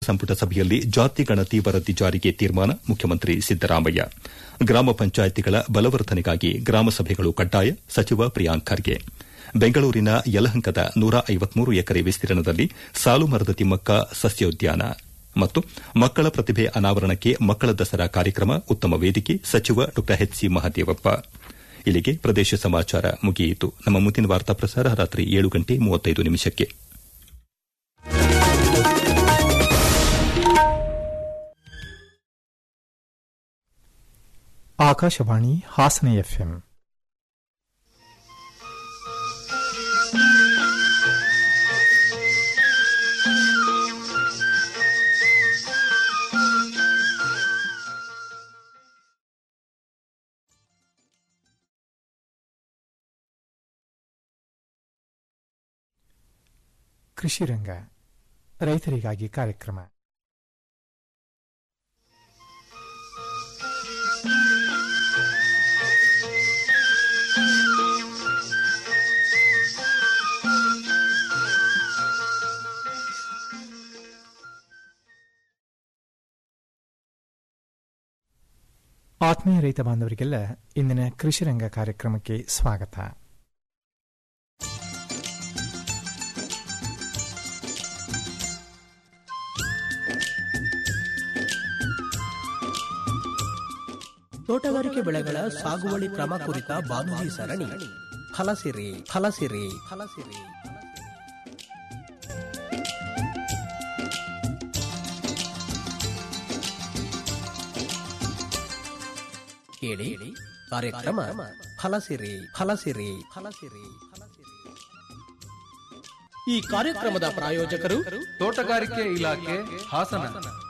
ಸಂಪುಟ ಸಭೆಯಲ್ಲಿ ಜಾತಿ ಗಣತಿ ವರದಿ ಜಾರಿಗೆ ತೀರ್ಮಾನ ಮುಖ್ಯಮಂತ್ರಿ ಸಿದ್ದರಾಮಯ್ಯ ಗ್ರಾಮ ಪಂಚಾಯಿತಿಗಳ ಬಲವರ್ಧನೆಗಾಗಿ ಗ್ರಾಮ ಸಭೆಗಳು ಕಡ್ಡಾಯ ಸಚಿವ ಪ್ರಿಯಾಂಕ್ ಖರ್ಗೆ ಬೆಂಗಳೂರಿನ ಯಲಹಂಕದ ನೂರ ಐವತ್ಮೂರು ಎಕರೆ ವಿಸ್ತೀರ್ಣದಲ್ಲಿ ಸಾಲು ಮರದ ತಿಮ್ಮಕ್ಕ ಸಸ್ಯೋದ್ಯಾನ ಮತ್ತು ಮಕ್ಕಳ ಪ್ರತಿಭೆ ಅನಾವರಣಕ್ಕೆ ಮಕ್ಕಳ ದಸರಾ ಕಾರ್ಯಕ್ರಮ ಉತ್ತಮ ವೇದಿಕೆ ಸಚಿವ ಡಾ ಎಚ್ ಸಿ ಮಹದೇವಪ್ಪ ಇಲ್ಲಿಗೆ ಪ್ರದೇಶ ಸಮಾಚಾರ ಮುಗಿಯಿತು ನಮ್ಮ ಮುಂದಿನ ವಾರ್ತಾ ಪ್ರಸಾರ ರಾತ್ರಿ ಏಳು ಗಂಟೆ ಮೂವತ್ತೈದು ನಿಮಿಷಕ್ಕೆ ಆಕಾಶವಾಣಿ ಹಾಸನ ಎಫ್ಎಂ ಕೃಷಿ ರಂಗ ರೈತರಿಗಾಗಿ ಕಾರ್ಯಕ್ರಮ ಆತ್ಮೀಯ ರೈತ ಬಾಂಧವರಿಗೆಲ್ಲ ಇಂದಿನ ಕೃಷಿ ರಂಗ ಕಾರ್ಯಕ್ರಮಕ್ಕೆ ಸ್ವಾಗತ ತೋಟಗಾರಿಕೆ ಬೆಳೆಗಳ ಸಾಗುವಳಿ ಕ್ರಮ ಕುರಿತ ಬಾನುಲಿ ಸರಣಿ ಫಲಸಿರಿ ಫಲಸಿರಿ ಫಲಸಿರಿ ಕೇಳಿ ಕಾರ್ಯಕ್ರಮ ಫಲಸಿರಿ ಫಲಸಿರಿ ಫಲಸಿರಿ ಫಲಸಿರಿ ಈ ಕಾರ್ಯಕ್ರಮದ ಪ್ರಾಯೋಜಕರು ತೋಟಗಾರಿಕೆ ಇಲಾಖೆ ಹಾಸನ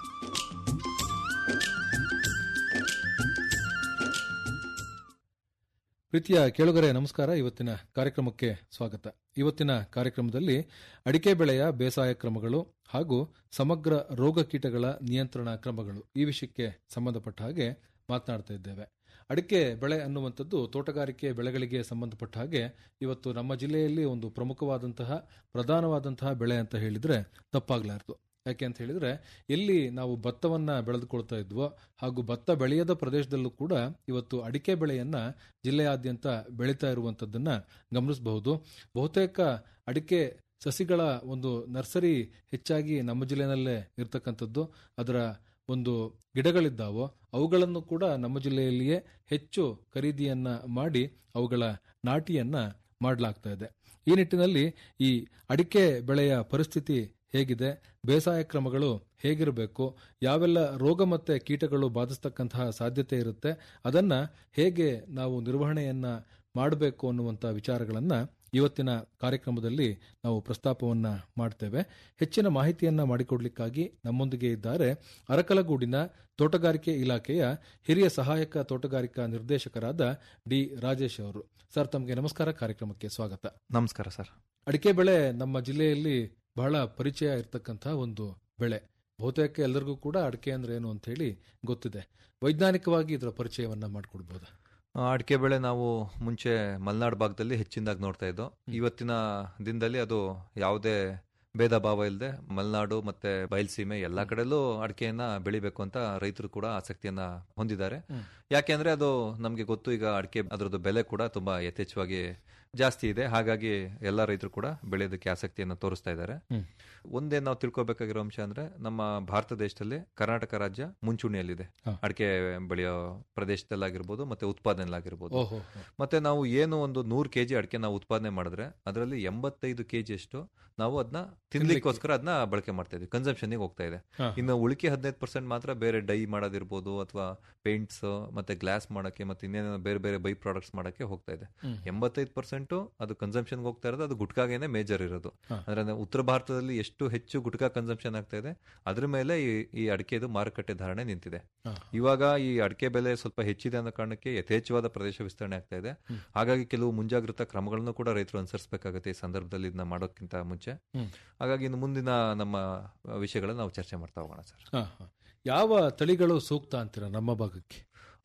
ಪ್ರೀತಿಯ ಕೇಳುಗರೆ ನಮಸ್ಕಾರ ಇವತ್ತಿನ ಕಾರ್ಯಕ್ರಮಕ್ಕೆ ಸ್ವಾಗತ ಇವತ್ತಿನ ಕಾರ್ಯಕ್ರಮದಲ್ಲಿ ಅಡಿಕೆ ಬೆಳೆಯ ಬೇಸಾಯ ಕ್ರಮಗಳು ಹಾಗೂ ಸಮಗ್ರ ರೋಗ ಕೀಟಗಳ ನಿಯಂತ್ರಣ ಕ್ರಮಗಳು ಈ ವಿಷಯಕ್ಕೆ ಸಂಬಂಧಪಟ್ಟ ಹಾಗೆ ಮಾತನಾಡ್ತಾ ಇದ್ದೇವೆ ಅಡಿಕೆ ಬೆಳೆ ಅನ್ನುವಂಥದ್ದು ತೋಟಗಾರಿಕೆ ಬೆಳೆಗಳಿಗೆ ಸಂಬಂಧಪಟ್ಟ ಹಾಗೆ ಇವತ್ತು ನಮ್ಮ ಜಿಲ್ಲೆಯಲ್ಲಿ ಒಂದು ಪ್ರಮುಖವಾದಂತಹ ಪ್ರಧಾನವಾದಂತಹ ಬೆಳೆ ಅಂತ ಹೇಳಿದ್ರೆ ತಪ್ಪಾಗ್ಲಾರ್ದು ಯಾಕೆ ಅಂತ ಹೇಳಿದ್ರೆ ಎಲ್ಲಿ ನಾವು ಭತ್ತವನ್ನ ಬೆಳೆದುಕೊಳ್ತಾ ಇದ್ವೋ ಹಾಗೂ ಭತ್ತ ಬೆಳೆಯದ ಪ್ರದೇಶದಲ್ಲೂ ಕೂಡ ಇವತ್ತು ಅಡಿಕೆ ಬೆಳೆಯನ್ನ ಜಿಲ್ಲೆಯಾದ್ಯಂತ ಬೆಳೀತಾ ಇರುವಂತದ್ದನ್ನ ಗಮನಿಸಬಹುದು ಬಹುತೇಕ ಅಡಿಕೆ ಸಸಿಗಳ ಒಂದು ನರ್ಸರಿ ಹೆಚ್ಚಾಗಿ ನಮ್ಮ ಜಿಲ್ಲೆನಲ್ಲೇ ಇರ್ತಕ್ಕಂಥದ್ದು ಅದರ ಒಂದು ಗಿಡಗಳಿದ್ದಾವೋ ಅವುಗಳನ್ನು ಕೂಡ ನಮ್ಮ ಜಿಲ್ಲೆಯಲ್ಲಿಯೇ ಹೆಚ್ಚು ಖರೀದಿಯನ್ನ ಮಾಡಿ ಅವುಗಳ ನಾಟಿಯನ್ನ ಮಾಡಲಾಗ್ತಾ ಇದೆ ಈ ನಿಟ್ಟಿನಲ್ಲಿ ಈ ಅಡಿಕೆ ಬೆಳೆಯ ಪರಿಸ್ಥಿತಿ ಹೇಗಿದೆ ಬೇಸಾಯ ಕ್ರಮಗಳು ಹೇಗಿರಬೇಕು ಯಾವೆಲ್ಲ ರೋಗ ಮತ್ತೆ ಕೀಟಗಳು ಬಾಧಿಸ್ತಕ್ಕಂತಹ ಸಾಧ್ಯತೆ ಇರುತ್ತೆ ಅದನ್ನ ಹೇಗೆ ನಾವು ನಿರ್ವಹಣೆಯನ್ನ ಮಾಡಬೇಕು ಅನ್ನುವಂಥ ವಿಚಾರಗಳನ್ನ ಇವತ್ತಿನ ಕಾರ್ಯಕ್ರಮದಲ್ಲಿ ನಾವು ಪ್ರಸ್ತಾಪವನ್ನ ಮಾಡ್ತೇವೆ ಹೆಚ್ಚಿನ ಮಾಹಿತಿಯನ್ನ ಮಾಡಿಕೊಡ್ಲಿಕ್ಕಾಗಿ ನಮ್ಮೊಂದಿಗೆ ಇದ್ದಾರೆ ಅರಕಲಗೂಡಿನ ತೋಟಗಾರಿಕೆ ಇಲಾಖೆಯ ಹಿರಿಯ ಸಹಾಯಕ ತೋಟಗಾರಿಕಾ ನಿರ್ದೇಶಕರಾದ ಡಿ ರಾಜೇಶ್ ಅವರು ಸರ್ ತಮಗೆ ನಮಸ್ಕಾರ ಕಾರ್ಯಕ್ರಮಕ್ಕೆ ಸ್ವಾಗತ ನಮಸ್ಕಾರ ಸರ್ ಅಡಿಕೆ ಬೆಳೆ ನಮ್ಮ ಜಿಲ್ಲೆಯಲ್ಲಿ ಬಹಳ ಪರಿಚಯ ಇರತಕ್ಕಂತಹ ಒಂದು ಬೆಳೆ ಬಹುತೇಕ ಎಲ್ಲರಿಗೂ ಕೂಡ ಅಡಿಕೆ ಅಂದ್ರೆ ಏನು ಅಂತ ಹೇಳಿ ಗೊತ್ತಿದೆ ವೈಜ್ಞಾನಿಕವಾಗಿ ಇದರ ಪರಿಚಯವನ್ನ ಮಾಡಿಕೊಡ್ಬೋದಾ ಆ, ಅಡಿಕೆ ಬೆಳೆ ನಾವು ಮುಂಚೆ ಮಲೆನಾಡು ಭಾಗದಲ್ಲಿ ಹೆಚ್ಚಿನದಾಗಿ ನೋಡ್ತಾ ಇದ್ದೋ ಇವತ್ತಿನ ದಿನದಲ್ಲಿ ಅದು ಯಾವುದೇ ಭೇದ ಭಾವ ಇಲ್ಲದೆ ಮಲೆನಾಡು ಮತ್ತೆ ಬಯಲ್ಸೀಮೆ ಎಲ್ಲಾ ಕಡೆಯಲ್ಲೂ ಅಡಿಕೆಯನ್ನ ಬೆಳಿಬೇಕು ಅಂತ ರೈತರು ಕೂಡ ಆಸಕ್ತಿಯನ್ನ ಹೊಂದಿದ್ದಾರೆ ಹ್ಮ್. ಯಾಕೆಂದ್ರೆ ಅದು ನಮ್ಗೆ ಗೊತ್ತು ಈಗ ಅಡಿಕೆ ಅದರದ್ದು ಬೆಲೆ ಕೂಡ ತುಂಬಾ ಯಥೇಚ್ಛವಾಗಿ ಜಾಸ್ತಿ ಇದೆ ಹಾಗಾಗಿ ಎಲ್ಲ ರೈತರು ಕೂಡ ಬೆಳೆಯೋದಕ್ಕೆ ಆಸಕ್ತಿಯನ್ನ ತೋರಿಸ್ತಾ ಇದ್ದಾರೆ ಹ್ಮ್. ಒಂದೇ ನಾವು ತಿಳ್ಕೊಬೇಕಾಗಿರೋ ಅಂಶ ಅಂದ್ರೆ ನಮ್ಮ ಭಾರತ ದೇಶದಲ್ಲಿ ಕರ್ನಾಟಕ ರಾಜ್ಯ ಮುಂಚೂಣಿಯಲ್ಲಿದೆ ಹಾ. ಅಡಿಕೆ ಬೆಳೆಯೋ ಪ್ರದೇಶದಲ್ಲಾಗಿರ್ಬೋದು ಮತ್ತೆ ಉತ್ಪಾದನೆಲಾಗಿರ್ಬೋದು ಓಹೋ ಮತ್ತೆ ನಾವು ಏನು ಒಂದು ನೂರು ಕೆಜಿ ಅಡಿಕೆ ನಾವು ಉತ್ಪಾದನೆ ಮಾಡಿದ್ರೆ ಅದರಲ್ಲಿ ಎಂಬತ್ತೈದು ಕೆಜಿ ಅಷ್ಟು ನಾವು ಅದನ್ನ ತಿನ್ಲಿಕ್ಕೋಸ್ಕರ ಅದನ್ನ ಬಳಕೆ ಮಾಡ್ತಾ ಇದ್ವಿ ಕನ್ಸಂಪ್ಷನ್ ಹೋಗ್ತಾ ಇದೆ ಹಾ. ಇನ್ನು ಉಳಿಕೆ ಹದಿನೈದು ಪರ್ಸೆಂಟ್ ಮಾತ್ರ ಬೇರೆ ಡೈ ಮಾಡೋದಿರ್ಬೋದು ಅಥವಾ ಪೇಂಟ್ಸ್ ಮತ್ತೆ ಗ್ಲಾಸ್ ಮಾಡಕ್ಕೆ ಮತ್ತೆ ಇನ್ನೇನೋ ಬೇರೆ ಬೇರೆ ಬೈ ಪ್ರಾಡಕ್ಟ್ಸ್ ಮಾಡಕ್ಕೆ ಹೋಗ್ತಾ ಇದೆ ಹ್ಮ್. ಎಂಬತ್ತೈದು ಪರ್ಸೆಂಟ್ ಅದು ಕನ್ಸಂಪ್ಷನ್ ಹೋಗ್ತಾ ಇರೋದು ಅದು ಗುಟ್ಕಾಗೇನೆ ಮೇಜರ್ ಇರೋದು ಹಾ. ಅಂದ್ರೆ ನಾವು ಉತ್ತರ ಭಾರತದಲ್ಲಿ ಎಷ್ಟು ಹೆಚ್ಚು ಗುಟ್ಕಾ ಕನ್ಸಂಪ್ಷನ್ ಆಗ್ತಾ ಇದೆ ಅದ್ರ ಮೇಲೆ ಈ ಈ ಅಡಿಕೆದು ಮಾರುಕಟ್ಟೆ ಧಾರಣೆ ನಿಂತಿದೆ ಹಾ. ಇವಾಗ ಈ ಅಡಿಕೆ ಬೆಲೆ ಸ್ವಲ್ಪ ಹೆಚ್ಚಿದೆ ಅನ್ನೋ ಕಾರಣಕ್ಕೆ ಯಥೇಚ್ಛವಾದ ಪ್ರದೇಶ ವಿಸ್ತರಣೆ ಆಗ್ತಾ ಇದೆ ಹ್ಮ್. ಹಾಗಾಗಿ ಕೆಲವು ಮುಂಜಾಗ್ರತಾ ಕ್ರಮಗಳನ್ನು ಕೂಡ ರೈತರು ಅನುಸರಿಸಬೇಕಾಗುತ್ತೆ ಈ ಸಂದರ್ಭದಲ್ಲಿ ಇದನ್ನ ಮಾಡೋಕ್ಕಿಂತ ಮುಂಚೆ ಹ್ಮ್. ಹಾಗಾಗಿ ಇನ್ನು ಮುಂದಿನ ನಮ್ಮ ವಿಷಯಗಳನ್ನ ನಾವು ಚರ್ಚೆ ಮಾಡ್ತಾ ಹೋಗೋಣ ಸರ್ ಹಾ, ಹಾ. ಯಾವ ತಳಿಗಳು ಸೂಕ್ತ ಅಂತೀರಾ ನಮ್ಮ ಭಾಗಕ್ಕೆ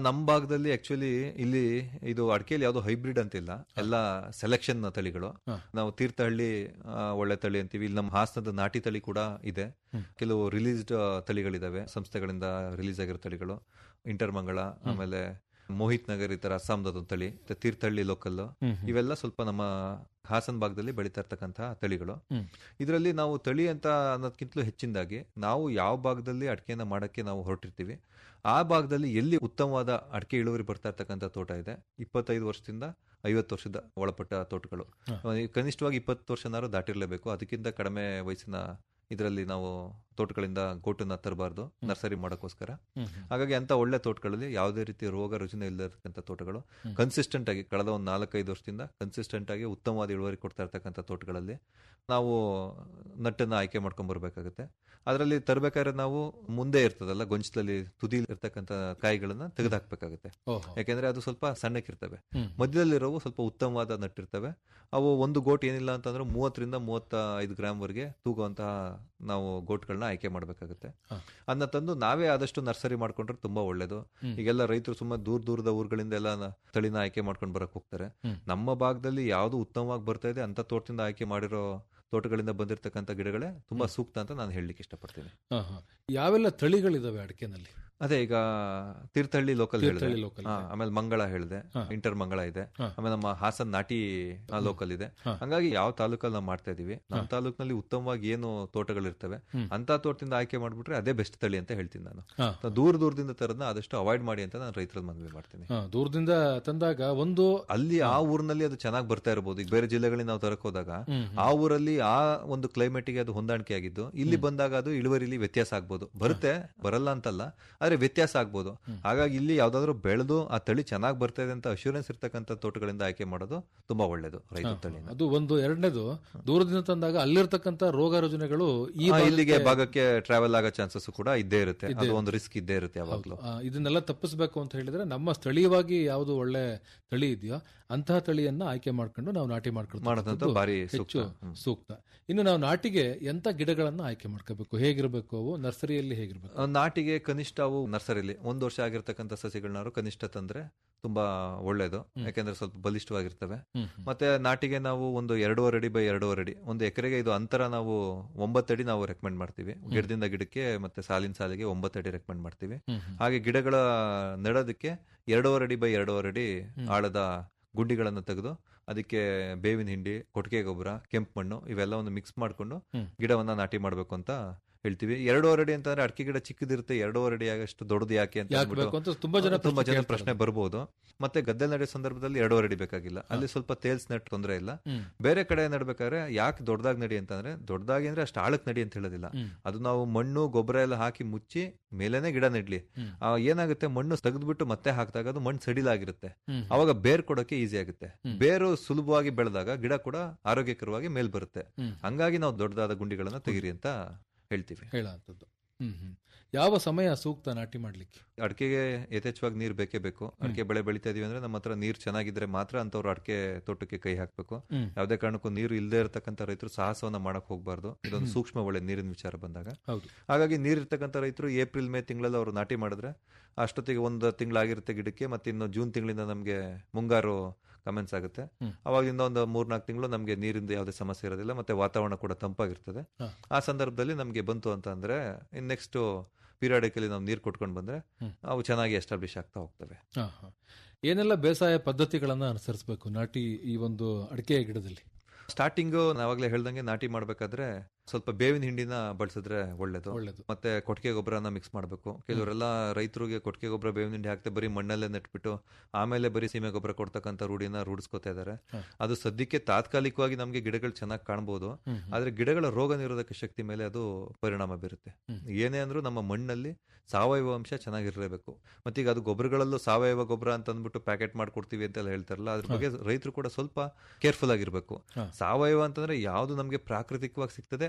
ನಮ್ಮ ಭಾಗದಲ್ಲಿ ಆಕ್ಚುಲಿ ಇಲ್ಲಿ ಇದು ಅಡಿಕೆಯಲ್ಲಿ ಯಾವ್ದು ಹೈಬ್ರಿಡ್ ಅಂತಿಲ್ಲ ಎಲ್ಲ ಸೆಲೆಕ್ಷನ್ ತಳಿಗಳು ಹಾ. ನಾವು ತೀರ್ಥಹಳ್ಳಿ ಆ, ಒಳ್ಳೆ ತಳಿ ಅಂತೀವಿ ಇಲ್ಲಿ ನಮ್ಮ ಹಾಸನದ ನಾಟಿ ತಳಿ ಕೂಡ ಇದೆ ಹ್ಮ್. ಕೆಲವು ರಿಲೀಸ್ಡ್ ತಳಿಗಳಿದಾವೆ ಸಂಸ್ಥೆಗಳಿಂದ ರಿಲೀಸ್ ಆಗಿರೋ ತಳಿಗಳು ಇಂಟರ್ಮಂಗಳ ಆಮೇಲೆ ಮೋಹಿತ್ ನಗರ್ ಈ ತರ ಅಸ್ಸಾಂದ ಒಂದು ತಳಿ ಮತ್ತೆ ತೀರ್ಥಹಳ್ಳಿ ಲೋಕಲ್ ಹ್ಮ್, ಹ್ಮ್. ಇವೆಲ್ಲ ಸ್ವಲ್ಪ ನಮ್ಮ ಹಾಸನ ಭಾಗದಲ್ಲಿ ಬೆಳೀತಾ ಇರ್ತಕ್ಕಂತಹ ತಳಿಗಳು ಹ್ಮ್. ಇದರಲ್ಲಿ ನಾವು ತಳಿ ಅಂತ ಅನ್ನೋದಕ್ಕಿಂತಲೂ ಹೆಚ್ಚಿನದಾಗಿ ನಾವು ಯಾವ ಭಾಗದಲ್ಲಿ ಅಡಿಕೆನ ಮಾಡಕ್ಕೆ ನಾವು ಹೊರಟಿರ್ತೀವಿ ಆ ಭಾಗದಲ್ಲಿ ಎಲ್ಲಿ ಉತ್ತಮವಾದ ಅಡಿಕೆ ಇಳುವರಿ ಬರ್ತಾ ಇರ್ತಕ್ಕಂಥ ತೋಟ ಇದೆ ಇಪ್ಪತ್ತೈದು ವರ್ಷದಿಂದ ಐವತ್ತು ವರ್ಷದ ಒಳಪಟ್ಟ ತೋಟಗಳು ಹ. ಅಹ್, ಕನಿಷ್ಠವಾಗಿ ಇಪ್ಪತ್ತು ವರ್ಷನಾರು ದಾಟಿರ್ಲೇಬೇಕು ಅದಕ್ಕಿಂತ ಕಡಿಮೆ ವಯಸ್ಸಿನ ಇದರಲ್ಲಿ ನಾವು ತೋಟಗಳಿಂದ ಗೋಟನ್ನ ತರಬಾರ್ದು ನರ್ಸರಿ ಮಾಡೋಕ್ಕೋಸ್ಕರ ಹ್ಮ್, ಹ್ಮ್. ಹಾಗಾಗಿ ಅಂತ ಒಳ್ಳೆ ತೋಟಗಳಲ್ಲಿ ಯಾವುದೇ ರೀತಿ ರೋಗ ರುಜಿನ ಇಲ್ಲದಿರ್ತಕ್ಕಂಥ ತೋಟಗಳು ಹ್ಮ್. ಕನ್ಸಿಸ್ಟೆಂಟ್ ಆಗಿ ಕಳೆದ ಒಂದು ನಾಲ್ಕೈದು ವರ್ಷದಿಂದ ಕನ್ಸಿಸ್ಟೆಂಟ್ ಆಗಿ ಉತ್ತಮವಾದ ಇಳುವರಿ ಕೊಡ್ತಾ ಇರ್ತಕ್ಕಂಥ ತೋಟಗಳಲ್ಲಿ ನಾವು ನಟ್ಟನ್ನು ಆಯ್ಕೆ ಮಾಡ್ಕೊಂಡ್ ಬರ್ಬೇಕಾಗುತ್ತೆ ಅದರಲ್ಲಿ ತರಬೇಕಾದ್ರೆ ನಾವು ಮುಂದೆ ಇರ್ತದಲ್ಲ ಗೊಂಚಲಲ್ಲಿ ತುದಿ ಇರ್ತಕ್ಕಂಥ ಕಾಯಿಗಳನ್ನ ತೆಗೆದುಹಾಕ್ಬೇಕಾಗುತ್ತೆ ಓಹೋ. ಯಾಕೆಂದ್ರೆ ಅದು ಸ್ವಲ್ಪ ಸಣ್ಣಕ್ಕಿರ್ತವೆ ಹ್ಮ್. ಮಧ್ಯದಲ್ಲಿರೋವು ಸ್ವಲ್ಪ ಉತ್ತಮವಾದ ನಟ್ಟಿರ್ತವೆ ಅವು ಒಂದು ಗೋಟ್ ಏನಿಲ್ಲ ಅಂತಂದ್ರೆ ಮೂವತ್ತರಿಂದ ಮೂವತ್ತ ಐದು ಗ್ರಾಮ್ ವರೆಗೆ ತೂಗುವಂತಹ ನಾವು ಗೋಟ್ಗಳನ್ನ ಆಯ್ಕೆ ಮಾಡಬೇಕಾಗುತ್ತೆ ಹ. ಅದನ್ನ ತಂದು ನಾವೇ ಆದಷ್ಟು ನರ್ಸರಿ ಮಾಡ್ಕೊಂಡ್ರೆ ತುಂಬಾ ಒಳ್ಳೇದು ಹ್ಮ್. ಈಗೆಲ್ಲ ರೈತರು ಸುಮ್ಮನೆ ದೂರ ದೂರದ ಊರುಗಳಿಂದ ಎಲ್ಲ ನ- ತಳಿನ ಆಯ್ಕೆ ಮಾಡ್ಕೊಂಡು ಬರಕ್ ಹೋಗ್ತಾರೆ ಹ್ಮ್. ನಮ್ಮ ಭಾಗದಲ್ಲಿ ಯಾವ್ದು ಉತ್ತಮವಾಗಿ ಬರ್ತಾ ಇದೆ ಅಂತ ತೋಟದಿಂದ ಆಯ್ಕೆ ಮಾಡಿರೋ ತೋಟಗಳಿಂದ ಬಂದಿರತಕ್ಕಂಥ ಗಿಡಗಳೇ ತುಂಬಾ ಸೂಕ್ತ ಅಂತ ನಾನು ಹೇಳಲಿಕ್ಕೆ ಇಷ್ಟಪಡ್ತೀನಿ ಹಾ, ಹಾ. ಯಾವೆಲ್ಲ ತಳಿಗಳಿದಾವೆ ಅಡಿಕೆನಲ್ಲಿ ಅದೇ ಈಗ ತೀರ್ಥಹಳ್ಳಿ ಲೋಕಲ್ ಹೇಳಿದೆ ತೀರ್ಥಹಳ್ಳಿ local ಹಾ, ಇದೆ. ಆಮೇಲೆ ಮಂಗಳ ಹೇಳಿದೆ ಹಾ. ಇಂಟರ್ ಮಂಗಳ ಇದೆ ಹಾ. ಆಮೇಲೆ ನಮ್ಮ ಹಾಸನ್ ನಾಟಿ ಲೋಕಲ್ ಇದೆ ಹಾ. ಹಂಗಾಗಿ ಯಾವ ತಾಲೂಕಲ್ಲಿ ನಾವು ಮಾಡ್ತಾ ಇದೀವಿ ನಮ್ಮ ಹಾ. ತಾಲೂಕಿನಲ್ಲಿ ಉತ್ತಮವಾಗಿ ಏನು ತೋಟಗಳಿರ್ತವೆ ಹ್ಮ್. ಅಂತ ತೋಟದಿಂದ ಆಯ್ಕೆ ಮಾಡ್ಬಿಟ್ರೆ ಅದೇ ಬೆಸ್ಟ್ ತಳಿ ಅಂತ ಹೇಳ್ತೀನಿ ನಾನು ಹಾ. ನಾವು ದೂರ ದೂರದಿಂದ ತರದ್ನ ಆದಷ್ಟು ಅವಾಯ್ಡ್ ಮಾಡಿ ಅಂತ ನಾನು ರೈತರಲ್ಲಿ ಮನವಿ ಮಾಡ್ತೀನಿ ಹಾ, ದೂರದಿಂದ ತಂದಾಗ ಒಂದು ಅಲ್ಲಿ ಆ ಊರಿನಲ್ಲಿ ಅದು ಚೆನ್ನಾಗಿ ಬರ್ತಾ ಇರಬಹುದು ಈಗ ಬೇರೆ ಜಿಲ್ಲೆಗಳಿಗೆ ನಾವು ತರಕ್ ಹೋದಾಗ ಹ್ಮ್, ಆ ಊರಲ್ಲಿ ಆ ಒಂದು ಕ್ಲೈಮೇಟ್ಗೆ ಅದು ಹೊಂದಾಣಿಕೆ ಆಗಿದ್ದು ಇಲ್ಲಿ ಬಂದಾಗ ಅದು ಇಳುವರಿಲಿ ವ್ಯತ್ಯಾಸ ಆಗ್ಬೋದು ಬರುತ್ತೆ ಬರಲ್ಲ ಅಂತಲ್ಲ ಆದ್ರೆ ವ್ಯತ್ಯಾಸ ಆಗ್ಬೋದು ಹಾಗಾಗಿ ಇಲ್ಲಿ ಯಾವ್ದಾದ್ರು ಬೆಳೆದು ಆ ತಳಿ ಚೆನ್ನಾಗಿ ಬರ್ತಾ ಇದೆ ಅಂತ ಅಶ್ಯೂರೆನ್ಸ್ ಇರ್ತಕ್ಕಂಥ ತೋಟಗಳಿಂದ ಆಯ್ಕೆ ಮಾಡೋದು ತುಂಬಾ ಒಳ್ಳೇದು ರೈತ ಹಾ, ತಳಿನ ಅದು ಒಂದು ಎರಡನೇದು ದೂರದಿಂದ ತಂದಾಗ ಅಲ್ಲಿರ್ತಕ್ಕಂಥ ರೋಗ ರುಜಿನಗಳು ಈ ಆ, ಇಲ್ಲಿಗೆ ಭಾಗಕ್ಕೆ- ಭಾಗಕ್ಕೆ ಟ್ರಾವೆಲ್ ಆಗೋ ಚಾನ್ಸಸ್ ಕೂಡ ಇದ್ದೇ ಇರುತ್ತೆ ಇದ್ದೇ ಅದು ಒಂದು ರಿಸ್ಕ್ ಇದ್ದೇ ಇರುತ್ತೆ ಯಾವಾಗ್ಲೂ ಆ, ಇದನ್ನೆಲ್ಲ ತಪ್ಪಿಸ್ಬೇಕು ಅಂತ ಹೇಳಿದ್ರೆ ನಮ್ಮ ಸ್ಥಳೀಯವಾಗಿ ಯಾವುದು ಒಳ್ಳೆ ತಳಿ ಇದೆಯೋ ಅಂತಹ ತಳಿಯನ್ನ ಆಯ್ಕೆ ಮಾಡ್ಕೊಂಡು ನಾವು ನಾಟಿ ಮಾಡೋದಂತ ಮಾಡ್ಕೊಂಡು ಭಾರಿ ಹೆಚ್ಚು ಸೂಕ್ತ ಹ್ಮ್. ಸೂಕ್ತ ಇನ್ನು ನಾವು ನಾಟಿಗೆ ಎಂತ ಗಿಡಗಳನ್ನ ಆಯ್ಕೆ ಮಾಡ್ಕೋಬೇಕು ಹೇಗಿರ್ಬೇಕು ಅವು ನರ್ಸರಿಯಲ್ಲಿ ಹೇಗಿರ್ಬೇಕು ಆ, ನಾಟಿಗೆ ಕನಿಷ್ಠ ಅವು ನರ್ಸರಿಲಿ ಒಂದು ವರ್ಷ ಆಗಿರ್ತಕ್ಕಂಥ ಸಸಿಗಳನ್ನಾರು ಕನಿಷ್ಠ ತಂದ್ರೆ ತುಂಬಾ ಒಳ್ಳೇದು ಯಾಕೆಂದ್ರೆ ಸ್ವಲ್ಪ ಬಲಿಷ್ಠವಾಗಿರ್ತವೆ ಹ್ಮ್, ಹ್ಮ್. ಮತ್ತೆ ನಾಟಿಗೆ ನಾವು ಒಂದು ಎರಡೂವರೆ ಅಡಿ ಬೈ ಎರಡೂವರೆ ಅಡಿ ಒಂದು ಎಕರೆಗೆ ಇದು ಅಂತರ ನಾವು ಒಂಬತ್ತು ಅಡಿ ನಾವು ರೆಕಮೆಂಡ್ ಮಾಡ್ತೀವಿ ಗಿಡದಿಂದ ಗಿಡಕ್ಕೆ ಮತ್ತೆ ಸಾಲಿನ ಸಾಲಿಗೆ ಒಂಬತ್ತು ಅಡಿ ರೆಕಮೆಂಡ್ ಮಾಡ್ತೀವಿ ಹ್ಮ್, ಹ್ಮ್. ಹಾಗೆ ಗಿಡಗಳ ನೆಡೋದಕ್ಕೆ ಎರಡೂವರೆ ಅಡಿ ಬೈ ಎರಡೂವರೆ ಅಡಿ ಆಳದ ಗುಡ್ಡಿಗಳನ್ನು ತೆಗೆದು ಅದಕ್ಕೆ ಬೇವಿನ ಹಿಂಡಿ ಕೊಟ್ಟಿಗೆ ಗೊಬ್ಬರ ಕೆಂಪು ಮಣ್ಣು ಇವೆಲ್ಲವನ್ನು ಮಿಕ್ಸ್ ಮಾಡಿಕೊಂಡು ಹ್ಮ್. ಗಿಡವನ್ನ ನಾಟಿ ಮಾಡಬೇಕು ಅಂತ ಹೇಳ್ತೀವಿ ಎರಡೂವರೆ ಅಡಿ ಅಂತಂದ್ರೆ ಅಡಿಕೆ ಗಿಡ ಚಿಕ್ಕದಿರುತ್ತೆ ಎರಡೂವರೆ ಅಡಿ ಆಗಷ್ಟು ದೊಡ್ಡದು ಯಾಕೆ ಅಂತ ಯಾಕೆ ಅಂದ್ಬಿಟ್ಟು ಬೇಕು ಅಂತ ತುಂಬಾ ಜನ ತುಂಬಾ ಜನ ಕೇಳ್ತಾರೆ. ಪ್ರಶ್ನೆ ಬರ್ಬೋದು ಮತ್ತೆ ಗದ್ದೆ ನಡೆಯೋ ಸಂದರ್ಭದಲ್ಲಿ ಎರಡೂವರೆ ಅಡಿ ಬೇಕಾಗಿಲ್ಲ ಅಲ್ಲಿ ಸ್ವಲ್ಪ ತೇಲ್ಸ್ ನೆಟ್ ತೊಂದರೆ ಇಲ್ಲ ಹ್ಮ್. ಬೇರೆ ಕಡೆ ನಡ್ಬೇಕಾದ್ರೆ ಯಾಕೆ ದೊಡ್ಡದಾಗಿ ನಡಿ ಅಂತಂದ್ರೆ ದೊಡ್ಡದಾಗಿ ಅಂದ್ರೆ ಅಷ್ಟು ಆಳಕ್ ನಡಿ ಅಂತ ಹೇಳೋದಿಲ್ಲ ಹ್ಮ್. ಅದು ನಾವು ಮಣ್ಣು ಗೊಬ್ಬರ ಎಲ್ಲ ಹಾಕಿ ಮುಚ್ಚಿ ಮೇಲೇನೆ ಗಿಡ ನೆಡ್ಲಿ ಹ್ಮ್. ಆ, ಏನಾಗುತ್ತೆ ಮಣ್ಣು ತೆಗೆದ್ಬಿಟ್ಟು ಮತ್ತೆ ಹಾಕಿದಾಗ ಅದು ಮಣ್ಣು ಸಡಿಲಾಗಿರುತ್ತೆ ಹ್ಮ್. ಅವಾಗ ಬೇರ್ ಕೊಡೋಕೆ ಈಸಿ ಆಗುತ್ತೆ ಹ್ಮ್. ಬೇರು ಸುಲಭವಾಗಿ ಬೆಳೆದಾಗ ಗಿಡ ಕೂಡ ಆರೋಗ್ಯಕರವಾಗಿ ಮೇಲ್ ಬರುತ್ತೆ ಹ್ಮ್. ಹಂಗಾಗಿ ನಾವು ದೊಡ್ಡದಾದ ಗುಂಡಿಗಳನ್ನ ತೆಗಿರಿ ಅಂತ ಹೇಳ್ತೀವಿ ಹೇಳಂತದ್ದು ಹ್ಮ್ ಹ್ಮ್ ಯಾವ ಸಮಯ ಸೂಕ್ತ ನಾಟಿ ಮಾಡ್ಲಿಕ್ಕೆ ಅಡಿಕೆಗೆ ಯಥೇಚ್ಛವಾಗಿ ನೀರು ಬೇಕೇ ಬೇಕು ಅಡಿಕೆ ಬೆಳೆ ಬೆಳಿತಾ ಇದೀವಿ ಅಂದ್ರೆ ನಮ್ಮ ಹತ್ರ ನೀರು ಚೆನ್ನಾಗಿದ್ರೆ ಮಾತ್ರ ಅಂತವ್ರು ಅಡಿಕೆ ತೋಟಕ್ಕೆ ಕೈ ಹಾಕ್ಬೇಕು ಹ್ಮ್. ಯಾವುದೇ ಕಾರಣಕ್ಕೂ ನೀರು ಇಲ್ಲದೆ ಇರತಕ್ಕಂಥ ರೈತರು ಸಾಹಸವನ್ನ ಮಾಡಕ್ ಹೋಗ್ಬಾರ್ದು ಇದೊಂದು ಸೂಕ್ಷ್ಮ ಒಳ್ಳೆ ನೀರಿನ ವಿಚಾರ ಬಂದಾಗ ಹೌದು ಹಾಗಾಗಿ ನೀರಿರ್ತಕ್ಕಂಥ ರೈತರು ಏಪ್ರಿಲ್ ಮೇ ತಿಂಗಳಲ್ಲಿ ಅವರು ನಾಟಿ ಮಾಡಿದ್ರೆ ಅಷ್ಟೊತ್ತಿಗೆ ಒಂದು ತಿಂಗಳಾಗಿರುತ್ತೆ ಗಿಡಕ್ಕೆ ಮತ್ತೆ ಇನ್ನು ಜೂನ್ ತಿಂಗಳಿಂದ ನಮಗೆ ಮುಂಗಾರು ಕಮೆನ್ಸ್ ಆಗುತ್ತೆ ಹ್ಮ್. ಅವಾಗಿಂದ ಒಂದು ಮೂರ್ನಾಲ್ಕು ತಿಂಗಳು ನಮಗೆ ನೀರಿಂದ ಯಾವುದೇ ಸಮಸ್ಯೆ ಇರೋದಿಲ್ಲ ಮತ್ತೆ ವಾತಾವರಣ ಕೂಡ ತಂಪಾಗಿರ್ತದೆ ಹಾ. ಆ ಸಂದರ್ಭದಲ್ಲಿ ನಮಗೆ ಬಂತು ಅಂತ ಅಂದ್ರೆ ಇನ್ ನೆಕ್ಸ್ಟ್ ಪೀರಿಯಾಡಿಕಲಿ ನಾವು ನೀರು ಕೊಟ್ಕೊಂಡು ಬಂದ್ರೆ ಹ್ಮ್. ಅವು ಚೆನ್ನಾಗಿ ಎಸ್ಟಾಬ್ಲಿಷ್ ಆಗ್ತಾ ಹೋಗ್ತವೆ ಹಾ, ಹಾ. ಏನೆಲ್ಲ ಬೇಸಾಯ ಪದ್ಧತಿಗಳನ್ನ ಅನುಸರಿಸಬೇಕು ನಾಟಿ ಈ ಒಂದು ಅಡಿಕೆ ಗಿಡದಲ್ಲಿ ಸ್ಟಾರ್ಟಿಂಗು ನಾವಾಗಲೇ ಹೇಳ್ದಂಗೆ ನಾಟಿ ಮಾಡ್ಬೇಕಾದ್ರೆ ಸ್ವಲ್ಪ ಬೇವಿನ ಹಿಂಡಿನ ಬಳಸಿದ್ರೆ ಒಳ್ಳೇದು ಒಳ್ಳೇದು ಮತ್ತೆ ಕೊಟ್ಟಿಗೆ ಗೊಬ್ಬರನ ಮಿಕ್ಸ್ ಮಾಡಬೇಕು ಕೆಲವರೆಲ್ಲ ರೈತರಿಗೆ ಕೊಟ್ಟಿಗೆ ಗೊಬ್ಬರ ಬೇವಿನ ಹಿಂಡಿ ಹಾಕ್ತೆ ಬರೀ ಮಣ್ಣಲ್ಲೇ ನೆಟ್ಬಿಟ್ಟು ಆಮೇಲೆ ಬರೀ ಸೀಮೆ ಗೊಬ್ಬರ ಕೊಡ್ತಕ್ಕಂಥ ರೂಢಿನ ರೂಢಿಸ್ಕೊತಾ ಇದ್ದಾರೆ ಹ. ಅದು ಸದ್ಯಕ್ಕೆ ತಾತ್ಕಾಲಿಕವಾಗಿ ನಮಗೆ ಗಿಡಗಳು ಚೆನ್ನಾಗಿ ಕಾಣ್ಬೋದು ಹ್ಮ್, ಹ್ಮ್. ಆದ್ರೆ ಗಿಡಗಳ ರೋಗ ನಿರೋಧಕ ಶಕ್ತಿ ಮೇಲೆ ಅದು ಪರಿಣಾಮ ಬೀರುತ್ತೆ ಹ್ಮ್. ಏನೇ ಅಂದ್ರೂ ನಮ್ಮ ಮಣ್ಣಲ್ಲಿ ಸಾವಯವ ಅಂಶ ಚೆನ್ನಾಗಿರಲೇಬೇಕು ಮತ್ತೀಗ ಅದು ಗೊಬ್ಬರಗಳಲ್ಲೂ ಸಾವಯವ ಗೊಬ್ಬರ ಅಂತ ಅಂದ್ಬಿಟ್ಟು ಪ್ಯಾಕೆಟ್ ಮಾಡ್ಕೊಡ್ತೀವಿ ಅಂತೆಲ್ಲ ಹೇಳ್ತಾರಲ್ಲ ಅದ್ರ ಬಗ್ಗೆ ರೈತರು ಕೂಡ ಸ್ವಲ್ಪ ಕೇರ್ಫುಲ್ ಆಗಿರ್ಬೇಕು ಹ. ಸಾವಯವ ಅಂತಂದ್ರೆ ಯಾವ್ದು ನಮಗೆ ಪ್ರಾಕೃತಿಕವಾಗಿ ಸಿಗ್ತದೆ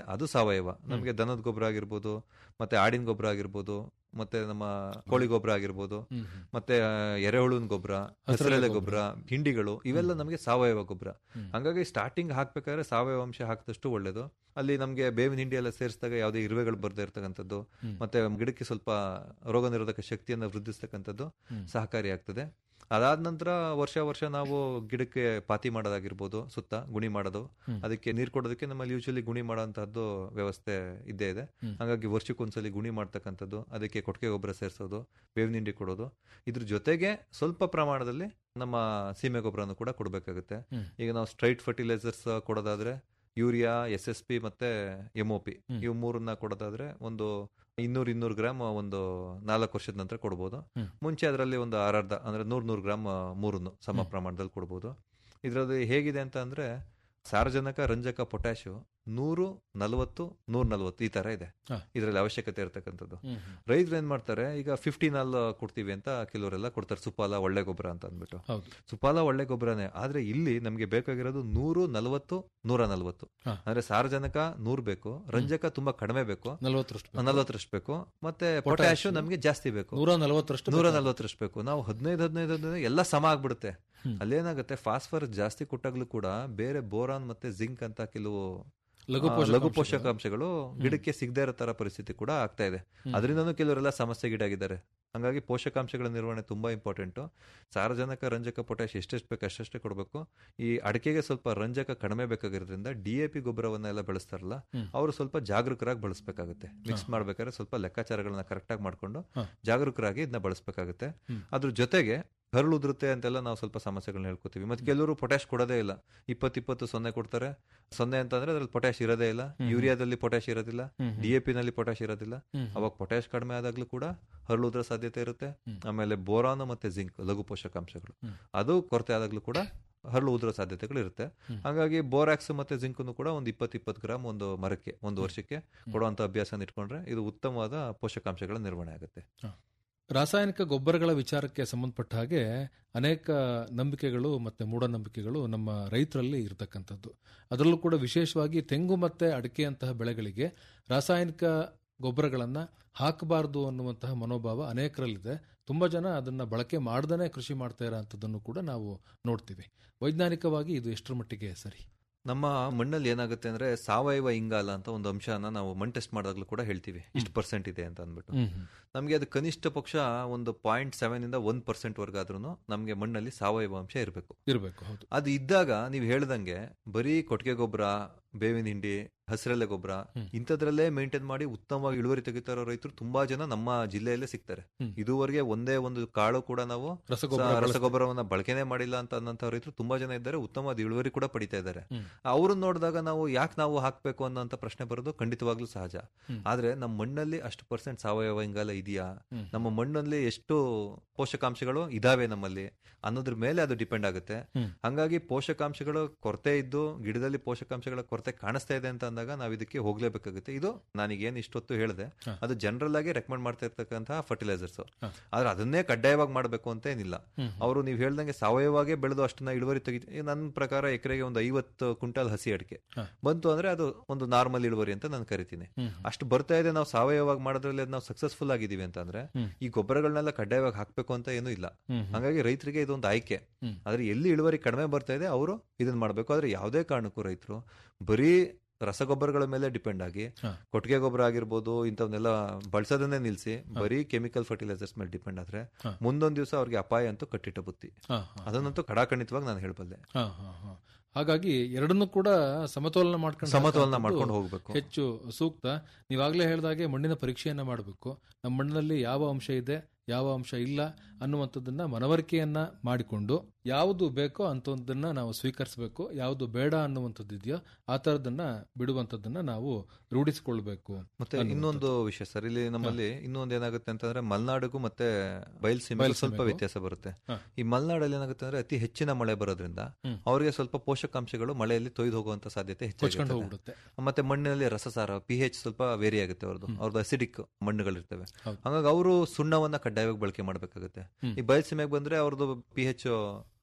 ಅದು ಸಾವಯವ ನಮಗೆ ದನದ ಗೊಬ್ಬರ ಆಗಿರ್ಬೋದು ಮತ್ತೆ ಆಡಿನ ಗೊಬ್ಬರ ಆಗಿರ್ಬೋದು ಮತ್ತೆ ನಮ್ಮ ಕೋಳಿ ಗೊಬ್ಬರ ಆಗಿರ್ಬೋದು ಹ್ಮ್, ಹ್ಮ್. ಮತ್ತೆ ಆ, ಎರೆಹುಳುವಿನ ಗೊಬ್ಬರ ಹಸಿರೆಲೆ ಗೊಬ್ಬರ ಹಿಂಡಿಗಳು ಇವೆಲ್ಲ ನಮಗೆ ಸಾವಯವ ಗೊಬ್ಬರ ಹ್ಮ್. ಹಂಗಾಗಿ ಸ್ಟಾರ್ಟಿಂಗ್ ಹಾಕ್ಬೇಕಾದ್ರೆ ಸಾವಯವ ಅಂಶ ಹಾಕಿದಷ್ಟು ಒಳ್ಳೇದು ಅಲ್ಲಿ ನಮಗೆ ಬೇವಿನ ಹಿಂಡಿ ಎಲ್ಲ ಸೇರಿಸಿದಾಗ ಯಾವುದೇ ಇರುವೆಗಳು ಬರ್ದೇ ಇರ್ತಕ್ಕಂಥದ್ದು ಹ್ಮ್. ಮತ್ತೆ ಗಿಡಕ್ಕೆ ಸ್ವಲ್ಪ ರೋಗ ನಿರೋಧಕ ಶಕ್ತಿಯನ್ನು ವೃದ್ಧಿಸ್ತಕ್ಕಂಥದ್ದು ಹ್ಮ್. ಸಹಕಾರಿಯಾಗ್ತದೆ ಅದಾದ ನಂತರ ವರ್ಷ ವರ್ಷ ನಾವು ಗಿಡಕ್ಕೆ ಪಾತಿ ಮಾಡೋದಾಗಿರ್ಬೋದು ಸುತ್ತ ಗುಣಿ ಮಾಡೋದು ಹ್ಮ್. ಅದಕ್ಕೆ ನೀರು ಕೊಡೋದಕ್ಕೆ ನಮ್ಮಲ್ಲಿ ಯೂಶಲಿ ಗುಣಿ ಮಾಡೋಂತಹದ್ದು ವ್ಯವಸ್ಥೆ ಇದ್ದೇ ಇದೆ ಹ್ಮ್. ಹಾಗಾಗಿ ವರ್ಷಕ್ಕೊಂದ್ಸಲಿ ಗುಣಿ ಮಾಡ್ತಕ್ಕಂಥದ್ದು ಅದಕ್ಕೆ ಕೊಟ್ಟಿಗೆ ಗೊಬ್ಬರ ಸೇರಿಸೋದು ಬೇವಿನ ಹಿಂಡಿ ಕೊಡೋದು ಇದ್ರ ಜೊತೆಗೆ ಸ್ವಲ್ಪ ಪ್ರಮಾಣದಲ್ಲಿ ನಮ್ಮ ಸೀಮೆ ಗೊಬ್ಬರನು ಕೂಡ ಕೊಡಬೇಕಾಗುತ್ತೆ ಹ್ಮ್. ಈಗ ನಾವು ಸ್ಟ್ರೈಟ್ ಫರ್ಟಿಲೈಸರ್ಸ್ ಕೊಡೋದಾದ್ರೆ ಯೂರಿಯಾ ಎಸ್ ಎಸ್ ಪಿ ಮತ್ತೆ ಎಂ ಒ ಪಿ ಹ್ಮ್. ಇವು ಮೂರನ್ನ ಕೊಡೋದಾದ್ರೆ ಒಂದು ಇನ್ನೂರು ಇನ್ನೂರು ಗ್ರಾಮ್ ಒಂದು ನಾಲ್ಕು ವರ್ಷದ ನಂತರ ಕೊಡ್ಬೋದು ಹ್ಮ್. ಮುಂಚೆ ಅದರಲ್ಲಿ ಒಂದು ಅರ್ಧ ಅಂದ್ರೆ ನೂರ್ ನೂರು ಗ್ರಾಮ್ ಮೂರನ್ನು ಸಮ ಹ್ಮ್. ಪ್ರಮಾಣದಲ್ಲಿ ಕೊಡ್ಬೋದು ಇದರಲ್ಲಿ ಹೇಗಿದೆ ಅಂತ ಅಂದ್ರೆ ಸಾರಜನಕ ರಂಜಕ ಪೊಟ್ಯಾಶು ನೂರು ನಲವತ್ತು ನೂರ ನಲವತ್ತು ಈ ತರ ಇದೆ ಹಾ. ಇದರಲ್ಲಿ ಅವಶ್ಯಕತೆ ಇರತಕ್ಕಂಥದ್ದು ಹ್ಮ್, ಹ್ಮ್. ರೈತರು ಏನ್ ಮಾಡ್ತಾರೆ ಈಗ ಫಿಫ್ಟೀನ್ ಅಲ್ಲಿ ಕೊಡ್ತೀವಿ ಅಂತ ಕೆಲವರೆಲ್ಲ ಕೊಡ್ತಾರೆ ಸುಪಾಲ ಒಳ್ಳೆ ಗೊಬ್ಬರ ಅಂತ ಅಂದ್ಬಿಟ್ಟು ಹೌದು ಸುಪಾಲ ಒಳ್ಳೆ ಗೊಬ್ಬರನೇ ಆದ್ರೆ ಇಲ್ಲಿ ನಮ್ಗೆ ಬೇಕಾಗಿರೋದು ನೂರು ನಲವತ್ತು ನೂರ ನಲವತ್ತು ಹಾ. ಅಂದ್ರೆ ಸಾರಜನಕ ನೂರ್ ಬೇಕು ರಂಜಕ ತುಂಬಾ ಕಡಿಮೆ ಬೇಕು ನಲವತ್ತರಷ್ಟು ಬೇಕು. ನಲವತ್ತರಷ್ಟು ಬೇಕು ಮತ್ತೆ Potash ಪೊಟ್ಯಾಶು ನಮ್ಗೆ ಜಾಸ್ತಿ ಬೇಕು ನೂರ ನಲವತ್ತರಷ್ಟು ನೂರ ಬೇಕು. ನಲವತ್ತರಷ್ಟು ಬೇಕು ನಾವು ಹದಿನೈದು ಹದಿನೈದು ಹದಿನೈದು ಎಲ್ಲ ಸಮ ಆಗ್ಬಿಡುತ್ತೆ ಹ್ಮ್. ಅಲ್ಲೇನಾಗುತ್ತೆ ಫಾಸ್ಫರಸ್ ಜಾಸ್ತಿ ಕೊಟ್ಟಾಗ್ಲೂ ಕೂಡ ಬೇರೆ ಬೋರಾನ್ ಮತ್ತೆ ಜಿಂಕ್ ಅಂತ ಕೆಲವು ಲಘು ಆ, ಪೋಷಕಾಂಶಗಳು. ಲಘು ಪೋಷಕಾಂಶಗಳು ಗಿಡಕ್ಕೆ ಸಿಗದೇ ಇರೋ ತರ ಪರಿಸ್ಥಿತಿ ಕೂಡ ಆಗ್ತಾ ಇದೆ ಹ್ಮ್. ಅದರಿಂದನೂ ಕೆಲವರೆಲ್ಲ ಸಮಸ್ಯೆಗೀಡಾಗಿದ್ದಾರೆ ಹಂಗಾಗಿ ಪೋಷಕಾಂಶಗಳ ನಿರ್ವಹಣೆ ತುಂಬಾ ಇಂಪಾರ್ಟೆಂಟ್ ಸಾರಜನಕ ರಂಜಕ ಪೊಟ್ಯಾಶ್ ಎಷ್ಟೆಷ್ಟು ಬೇಕು ಅಷ್ಟಷ್ಟೇ ಕೊಡಬೇಕು ಈ ಅಡಿಕೆಗೆ ಸ್ವಲ್ಪ ರಂಜಕ ಕಡಿಮೆ ಬೇಕಾಗಿರೋದ್ರಿಂದ ಡಿ ಎ ಪಿ ಗೊಬ್ಬರವನ್ನ ಎಲ್ಲ ಬೆಳೆಸ್ತಾರಲ್ಲ ಹ್ಮ್. ಅವರು ಸ್ವಲ್ಪ ಜಾಗರೂಕರಾಗಿ ಬಳಸಬೇಕಾಗುತ್ತೆ ಮಿಕ್ಸ್ ಮಾಡ್ಬೇಕಾದ್ರೆ ಸ್ವಲ್ಪ ಲೆಕ್ಕಾಚಾರಗಳನ್ನ ಕರೆಕ್ಟಾಗಿ ಮಾಡ್ಕೊಂಡು ಹಾ. ಜಾಗರೂಕರಾಗಿ ಇದನ್ನ ಬಳಸಬೇಕಾಗುತ್ತೆ ಹ್ಮ್. ಅದ್ರ ಜೊತೆಗೆ ಹರಳು ಉದುರುತ್ತೆ ಅಂತೆಲ್ಲ ನಾವು ಸ್ವಲ್ಪ ಸಮಸ್ಯೆಗಳನ್ನ ಹೇಳ್ಕೊತೀವಿ ಮತ್ತೆ ಕೆಲವರು ಪೊಟ್ಯಾಶ್ ಕೊಡೋದೇ ಇಲ್ಲ ಇಪ್ಪತ್ತು ಇಪ್ಪತ್ತು ಸೊನ್ನೆ ಕೊಡ್ತಾರೆ ಸೊನ್ನೆ ಅಂತಂದ್ರೆ ಅದ್ರಲ್ಲಿ ಪೊಟ್ಯಾಶ್ ಇರೋದೇ ಇಲ್ಲ ಹ್ಮ್. ಯೂರಿಯಾದಲ್ಲಿ ಪೊಟ್ಯಾಶ್ ಇರೋದಿಲ್ಲ ಹ್ಮ್, ಹ್ಮ್. ಡಿ ಎ ನಲ್ಲಿ ಪೊಟ್ಯಾಶ್ ಇರೋದಿಲ್ಲ ಹ್ಮ್. ಅವಾಗ ಪೊಟ್ಯಾಶ್ ಕಡಿಮೆ ಆದಾಗ್ಲೂ ಕೂಡ ಹರಳುದ್ರ ಸಾಧ್ಯತೆ ಇರುತ್ತೆ ಹ್ಮ್. ಆಮೇಲೆ ಬೋರಾನ್ ಮತ್ತೆ ಜಿಂಕ್ ಲಘು ಪೋಷಕಾಂಶಗಳು ಹ್ಮ್. ಅದು ಕೊರತೆ ಆದಾಗ್ಲೂ ಕೂಡ ಹರಳು ಉದುರೋ ಸಾಧ್ಯತೆಗಳು ಇರುತ್ತೆ ಹ್ಮ್. ಹಾಗಾಗಿ ಬೋರಾಕ್ಸ್ ಮತ್ತೆ ಜಿಂಕ್ ಕೂಡ ಒಂದು ಇಪ್ಪತ್ತು ಇಪ್ಪತ್ತು ಗ್ರಾಮ್ ಒಂದು ಮರಕ್ಕೆ ಒಂದು ವರ್ಷಕ್ಕೆ ಕೊಡುವಂತ ಅಭ್ಯಾಸ ಇಟ್ಕೊಂಡ್ರೆ ಇದು ಉತ್ತಮವಾದ ಪೋಷಕಾಂಶಗಳ ನಿರ್ವಹಣೆ ಆಗುತ್ತೆ ರಾಸಾಯನಿಕ ಗೊಬ್ಬರಗಳ ವಿಚಾರಕ್ಕೆ ಸಂಬಂಧಪಟ್ಟ ಹಾಗೆ ಅನೇಕ ನಂಬಿಕೆಗಳು ಮತ್ತೆ ಮೂಢನಂಬಿಕೆಗಳು ನಮ್ಮ ರೈತರಲ್ಲಿ ಇರತಕ್ಕಂಥದ್ದು ಅದರಲ್ಲೂ ಕೂಡ ವಿಶೇಷವಾಗಿ ತೆಂಗು ಮತ್ತೆ ಅಡಿಕೆಯಂತಹ ಬೆಳೆಗಳಿಗೆ ರಾಸಾಯನಿಕ ಗೊಬ್ಬರಗಳನ್ನ ಹಾಕಬಾರದು ಅನ್ನುವಂತಹ ಮನೋಭಾವ ಅನೇಕರಲ್ಲಿದೆ ತುಂಬಾ ಜನ ಅದನ್ನ ಬಳಕೆ ಮಾಡ್ದೇ ಕೃಷಿ ಮಾಡ್ತಾ ಇರೋಂಥದ್ದನ್ನು ಕೂಡ ನಾವು ನೋಡ್ತೀವಿ ವೈಜ್ಞಾನಿಕವಾಗಿ ಇದು ಎಷ್ಟರ ಮಟ್ಟಿಗೆ ಸರಿ ನಮ್ಮ ಮಣ್ಣಲ್ಲಿ ಏನಾಗುತ್ತೆ ಅಂದ್ರೆ ಸಾವಯವ ಇಂಗಾಲ ಅಂತ ಒಂದು ಅಂಶನ ನಾವು ಮಣ್ ಟೆಸ್ಟ್ ಮಾಡಿದಾಗ್ಲೂ ಕೂಡ ಹೇಳ್ತೀವಿ ಇಷ್ಟು ಪರ್ಸೆಂಟ್ ಇದೆ ಅಂತ ಅಂದ್ಬಿಟ್ಟು ನಮಗೆ ಅದು ಕನಿಷ್ಠ ಪಕ್ಷ ಒಂದು ಪಾಯಿಂಟ್ ಸೆವೆನ್ ಇಂದ ಒಂದ್ ಪರ್ಸೆಂಟ್ ವರ್ಗಾದ್ರೂ ನಮಗೆ ಮಣ್ಣಲ್ಲಿ ಸಾವಯವ ಅಂಶ ಇರಬೇಕು ಇರಬೇಕು ಹೌದು ಅದು ಇದ್ದಾಗ ನೀವು ಹೇಳ್ದಂಗೆ ಬರೀ ಕೊಟ್ಟಿಗೆ ಗೊಬ್ಬರ ಬೇವಿನ ಹಿಂಡಿ ಹಸಿರೆಲೆ ಗೊಬ್ಬರ ಹ್ಮ್. ಇಂಥದ್ರಲ್ಲೇ ಮೇಂಟೈನ್ ಮಾಡಿ ಉತ್ತಮವಾಗಿ ಇಳುವರಿ ತೆಗಿತಾ ಇರೋ ರೈತರು ತುಂಬಾ ಜನ ನಮ್ಮ ಜಿಲ್ಲೆಯಲ್ಲೇ ಸಿಗ್ತಾರೆ ಹ್ಮ್. ಇದುವರೆಗೆ ಒಂದೇ ಒಂದು ಕಾಳು ಕೂಡ ನಾವು ರಸಗೊಬ್ಬರ ಸ- ಬಳಸ್ತೀವಿ. ರಸಗೊಬ್ಬರವನ್ನ ಬಳಕೆನೆ ಮಾಡಿಲ್ಲ ಅಂತ ಅನ್ನಂತ ರೈತರು ತುಂಬಾ ಜನ ಇದ್ದಾರೆ ಉತ್ತಮವಾದ ಇಳುವರಿ ಕೂಡ ಪಡಿತಾ ಇದ್ದಾರೆ ಹ್ಮ್. ಅವ್ರನ್ನ ನೋಡಿದಾಗ ನಾವು ಯಾಕೆ ನಾವು ಹಾಕ್ಬೇಕು ಅನ್ನೋಂತ ಪ್ರಶ್ನೆ ಬರೋದು ಖಂಡಿತವಾಗ್ಲೂ ಸಹಜ ಹ್ಮ್. ಆದ್ರೆ ನಮ್ಮ ಮಣ್ಣಲ್ಲಿ ಅಷ್ಟು ಪರ್ಸೆಂಟ್ ಸಾವಯವ ಇಂಗಾಲ ಇದೆಯಾ ಹ್ಮ್. ನಮ್ಮ ಮಣ್ಣಲ್ಲಿ ಎಷ್ಟು ಪೋಷಕಾಂಶಗಳು ಇದಾವೆ ನಮ್ಮಲ್ಲಿ ಅನ್ನೋದ್ರ ಮೇಲೆ ಅದು ಡಿಪೆಂಡ್ ಆಗುತ್ತೆ ಹ್ಮ್. ಹಂಗಾಗಿ ಪೋಷಕಾಂಶಗಳು ಕೊರತೆ ಇದ್ದು ಗಿಡದಲ್ಲಿ ಪೋಷಕಾಂಶಗಳ ಕೊರತೆ ಕಾಣಿಸ್ತಾ ಇದೆ ಅಂತ ಅಂದಾಗ ನಾವು ಇದಕ್ಕೆ ಹೋಗ್ಲೇಬೇಕಾಗುತ್ತೆ ಇದು ನಾನೀಗೇನು ಇಷ್ಟೊತ್ತು ಹೇಳಿದೆ ಹ. ಅದು ಜನರಲ್ ಆಗಿ ರೆಕಮೆಂಡ್ ಮಾಡ್ತಾ ಇರ್ತಕ್ಕಂತಹ ಫರ್ಟಿಲೈಸರ್ಸ್ ಹ. ಆದ್ರೆ ಅದನ್ನೇ ಕಡ್ಡಾಯವಾಗಿ ಮಾಡಬೇಕು ಅಂತ ಏನಿಲ್ಲ ಹ್ಮ್. ಅವರು ನೀವು ಹೇಳ್ದಂಗೆ ಸಾವಯವವಾಗೇ ಬೆಳೆದು ಅಷ್ಟನ್ನ ಇಳುವರಿ ತೆಗಿ ನನ್ನ ಪ್ರಕಾರ ಎಕರೆಗೆ ಒಂದು ಐವತ್ತು ಕ್ವಿಂಟಲ್ ಹಸಿ ಅಡಿಕೆ ಹ. ಬಂತು ಅಂದ್ರೆ ಅದು ಒಂದು ನಾರ್ಮಲ್ ಇಳುವರಿ ಅಂತ ನಾನು ಕರಿತೀನಿ ಹ್ಮ್. ಅಷ್ಟು ಬರ್ತಾ ಇದೆ ನಾವು ಸಾವಯವಾಗಿ ಮಾಡೋದ್ರಲ್ಲಿ ಅದ್ ನಾವು ಸಕ್ಸಸ್ಫುಲ್ ಆಗಿದೀವಿ ಅಂತ ಅಂದ್ರೆ ಹ್ಮ್. ಈ ಗೊಬ್ಬರಗಳನ್ನೆಲ್ಲ ಕಡ್ಡಾಯವಾಗಿ ಹಾಕ್ಬೇಕು ಅಂತ ಏನೂ ಇಲ್ಲ ಹ್ಮ್. ಹಾಗಾಗಿ ರೈತರಿಗೆ ಇದೊಂದು ಆಯ್ಕೆ ಹ್ಮ್. ಆದ್ರೆ ಎಲ್ಲಿ ಇಳುವರಿ ಕಡಿಮೆ ಬರ್ತಾ ಇದೆ ಅವರು ಇದನ್ನ ಮಾಡಬೇಕು ಆದ್ರೆ ಯಾವುದೇ ಕಾರಣಕ್ಕೂ ರೈತರು ಬರೀ ರಸಗೊಬ್ಬರಗಳ ಮೇಲೆ ಡಿಪೆಂಡ್ ಆಗಿ ಹ. ಕೊಟ್ಟಿಗೆ ಗೊಬ್ಬರ ಆಗಿರ್ಬೋದು ಇಂಥವನ್ನೆಲ್ಲ ಬಳಸೋದನ್ನೇ ನಿಲ್ಸಿ ಬರೀ ಕೆಮಿಕಲ್ ಫರ್ಟಿಲೈಸರ್ಸ್ ಮೇಲೆ ಡಿಪೆಂಡ್ ಆದ್ರೆ ಹ. ಮುಂದೊಂದ್ ದಿವಸ ಅವ್ರಿಗೆ ಅಪಾಯ ಅಂತೂ ಕಟ್ಟಿಟ್ಟ ಬುತ್ತಿ ಹಾ, ಹಾ. ಅದನ್ನಂತೂ ಕಡಾಖಂಡಿತವಾಗಿ ನಾನು ಹೇಳಬಲ್ಲೆ ಹಾ, ಹಾ, ಹಾ. ಹಾಗಾಗಿ ಎರಡನ್ನೂ ಕೂಡ ಸಮತೋಲನ ಮಾಡ್ಕೊಂಡು ಸಮತೋಲನ ಹಾಕುವಂಥದ್ದು ಮಾಡ್ಕೊಂಡು ಹೋಗ್ಬೇಕು ಹೆಚ್ಚು ಸೂಕ್ತ ನೀವಾಗಲೇ ಹೇಳಿದಾಗೆ ಮಣ್ಣಿನ ಪರೀಕ್ಷೆಯನ್ನ ಮಾಡಬೇಕು ನಮ್ಮ ಮಣ್ಣಿನಲ್ಲಿ ಯಾವ ಅಂಶ ಇದೆ ಯಾವ ಅಂಶ ಇಲ್ಲ ಅನ್ನುವಂಥದ್ದನ್ನ ಮನವರಿಕೆಯನ್ನ ಮಾಡಿಕೊಂಡು ಯಾವುದು ಬೇಕೋ ಅಂಥದ್ದನ್ನ ನಾವು ಸ್ವೀಕರಿಸಬೇಕು ಯಾವುದು ಬೇಡ ಅನ್ನುವಂಥದ್ದು ಇದೆಯೋ ಆ ಥರದನ್ನ ಬಿಡುವಂಥದ್ದನ್ನ ನಾವು ರೂಢಿಸಿಕೊಳ್ಬೇಕು ಮತ್ತೆ ಅನ್ನುವಂಥದ್ದು. ಇನ್ನೊಂದು ವಿಷಯ ಸರ್ ಇಲ್ಲಿ ನಮ್ಮಲ್ಲಿ ಇನ್ನೊಂದು ಏನಾಗುತ್ತೆ ಅಂತಂದ್ರೆ ಮಲ್ನಾಡಿಗೂ ಮತ್ತೆ ಬಯಲ್ಸೀಮೆಗೂ ಸ್ವಲ್ಪ ಬಯಲ್ಸೀಮೆಗೂ. ವ್ಯತ್ಯಾಸ ಬರುತ್ತೆ ಹ. ಈ ಮಲ್ನಾಡಲ್ಲಿ ಏನಾಗುತ್ತೆ ಅಂದ್ರೆ ಅತಿ ಹೆಚ್ಚಿನ ಮಳೆ ಬರೋದ್ರಿಂದ ಹ್ಮ್. ಅವರಿಗೆ ಸ್ವಲ್ಪ ಪೋಷಕಾಂಶಗಳು ಮಳೆಯಲ್ಲಿ ತೊಯ್ದು ಹೋಗುವಂತ ಸಾಧ್ಯತೆ ಕೊಚ್ಕೊಂಡು ಹೆಚ್ಚಾಗಿರುತ್ತೆ ಹೋಗ್ಬಿಡುತ್ತೆ ಮತ್ತೆ ಮಣ್ಣಿನಲ್ಲಿ ರಸಸಾರ ಪಿ ಹೆಚ್ ಸ್ವಲ್ಪ ವೇರಿ ಆಗುತ್ತೆ ಅವ್ರದ್ದು ಅವ್ರದ್ದು ಅಸಿಡಿಕ್ ಮಣ್ಣುಗಳಿರ್ತವೆ ಹೌದು. ಹಾಗಾಗಿ ಅವರು ಸುಣ್ಣವನ್ನ ಕಡ್ಡಾಯವಾಗಿ ಬಳಕೆ ಮಾಡಬೇಕಾಗುತ್ತೆ ಹ್ಮ್. ಈ ಬಯಲ್ಸೀಮೆಗೆ ಬಂದ್ರೆ ಅವ್ರದ್ದು ಪಿ ಹೆಚ್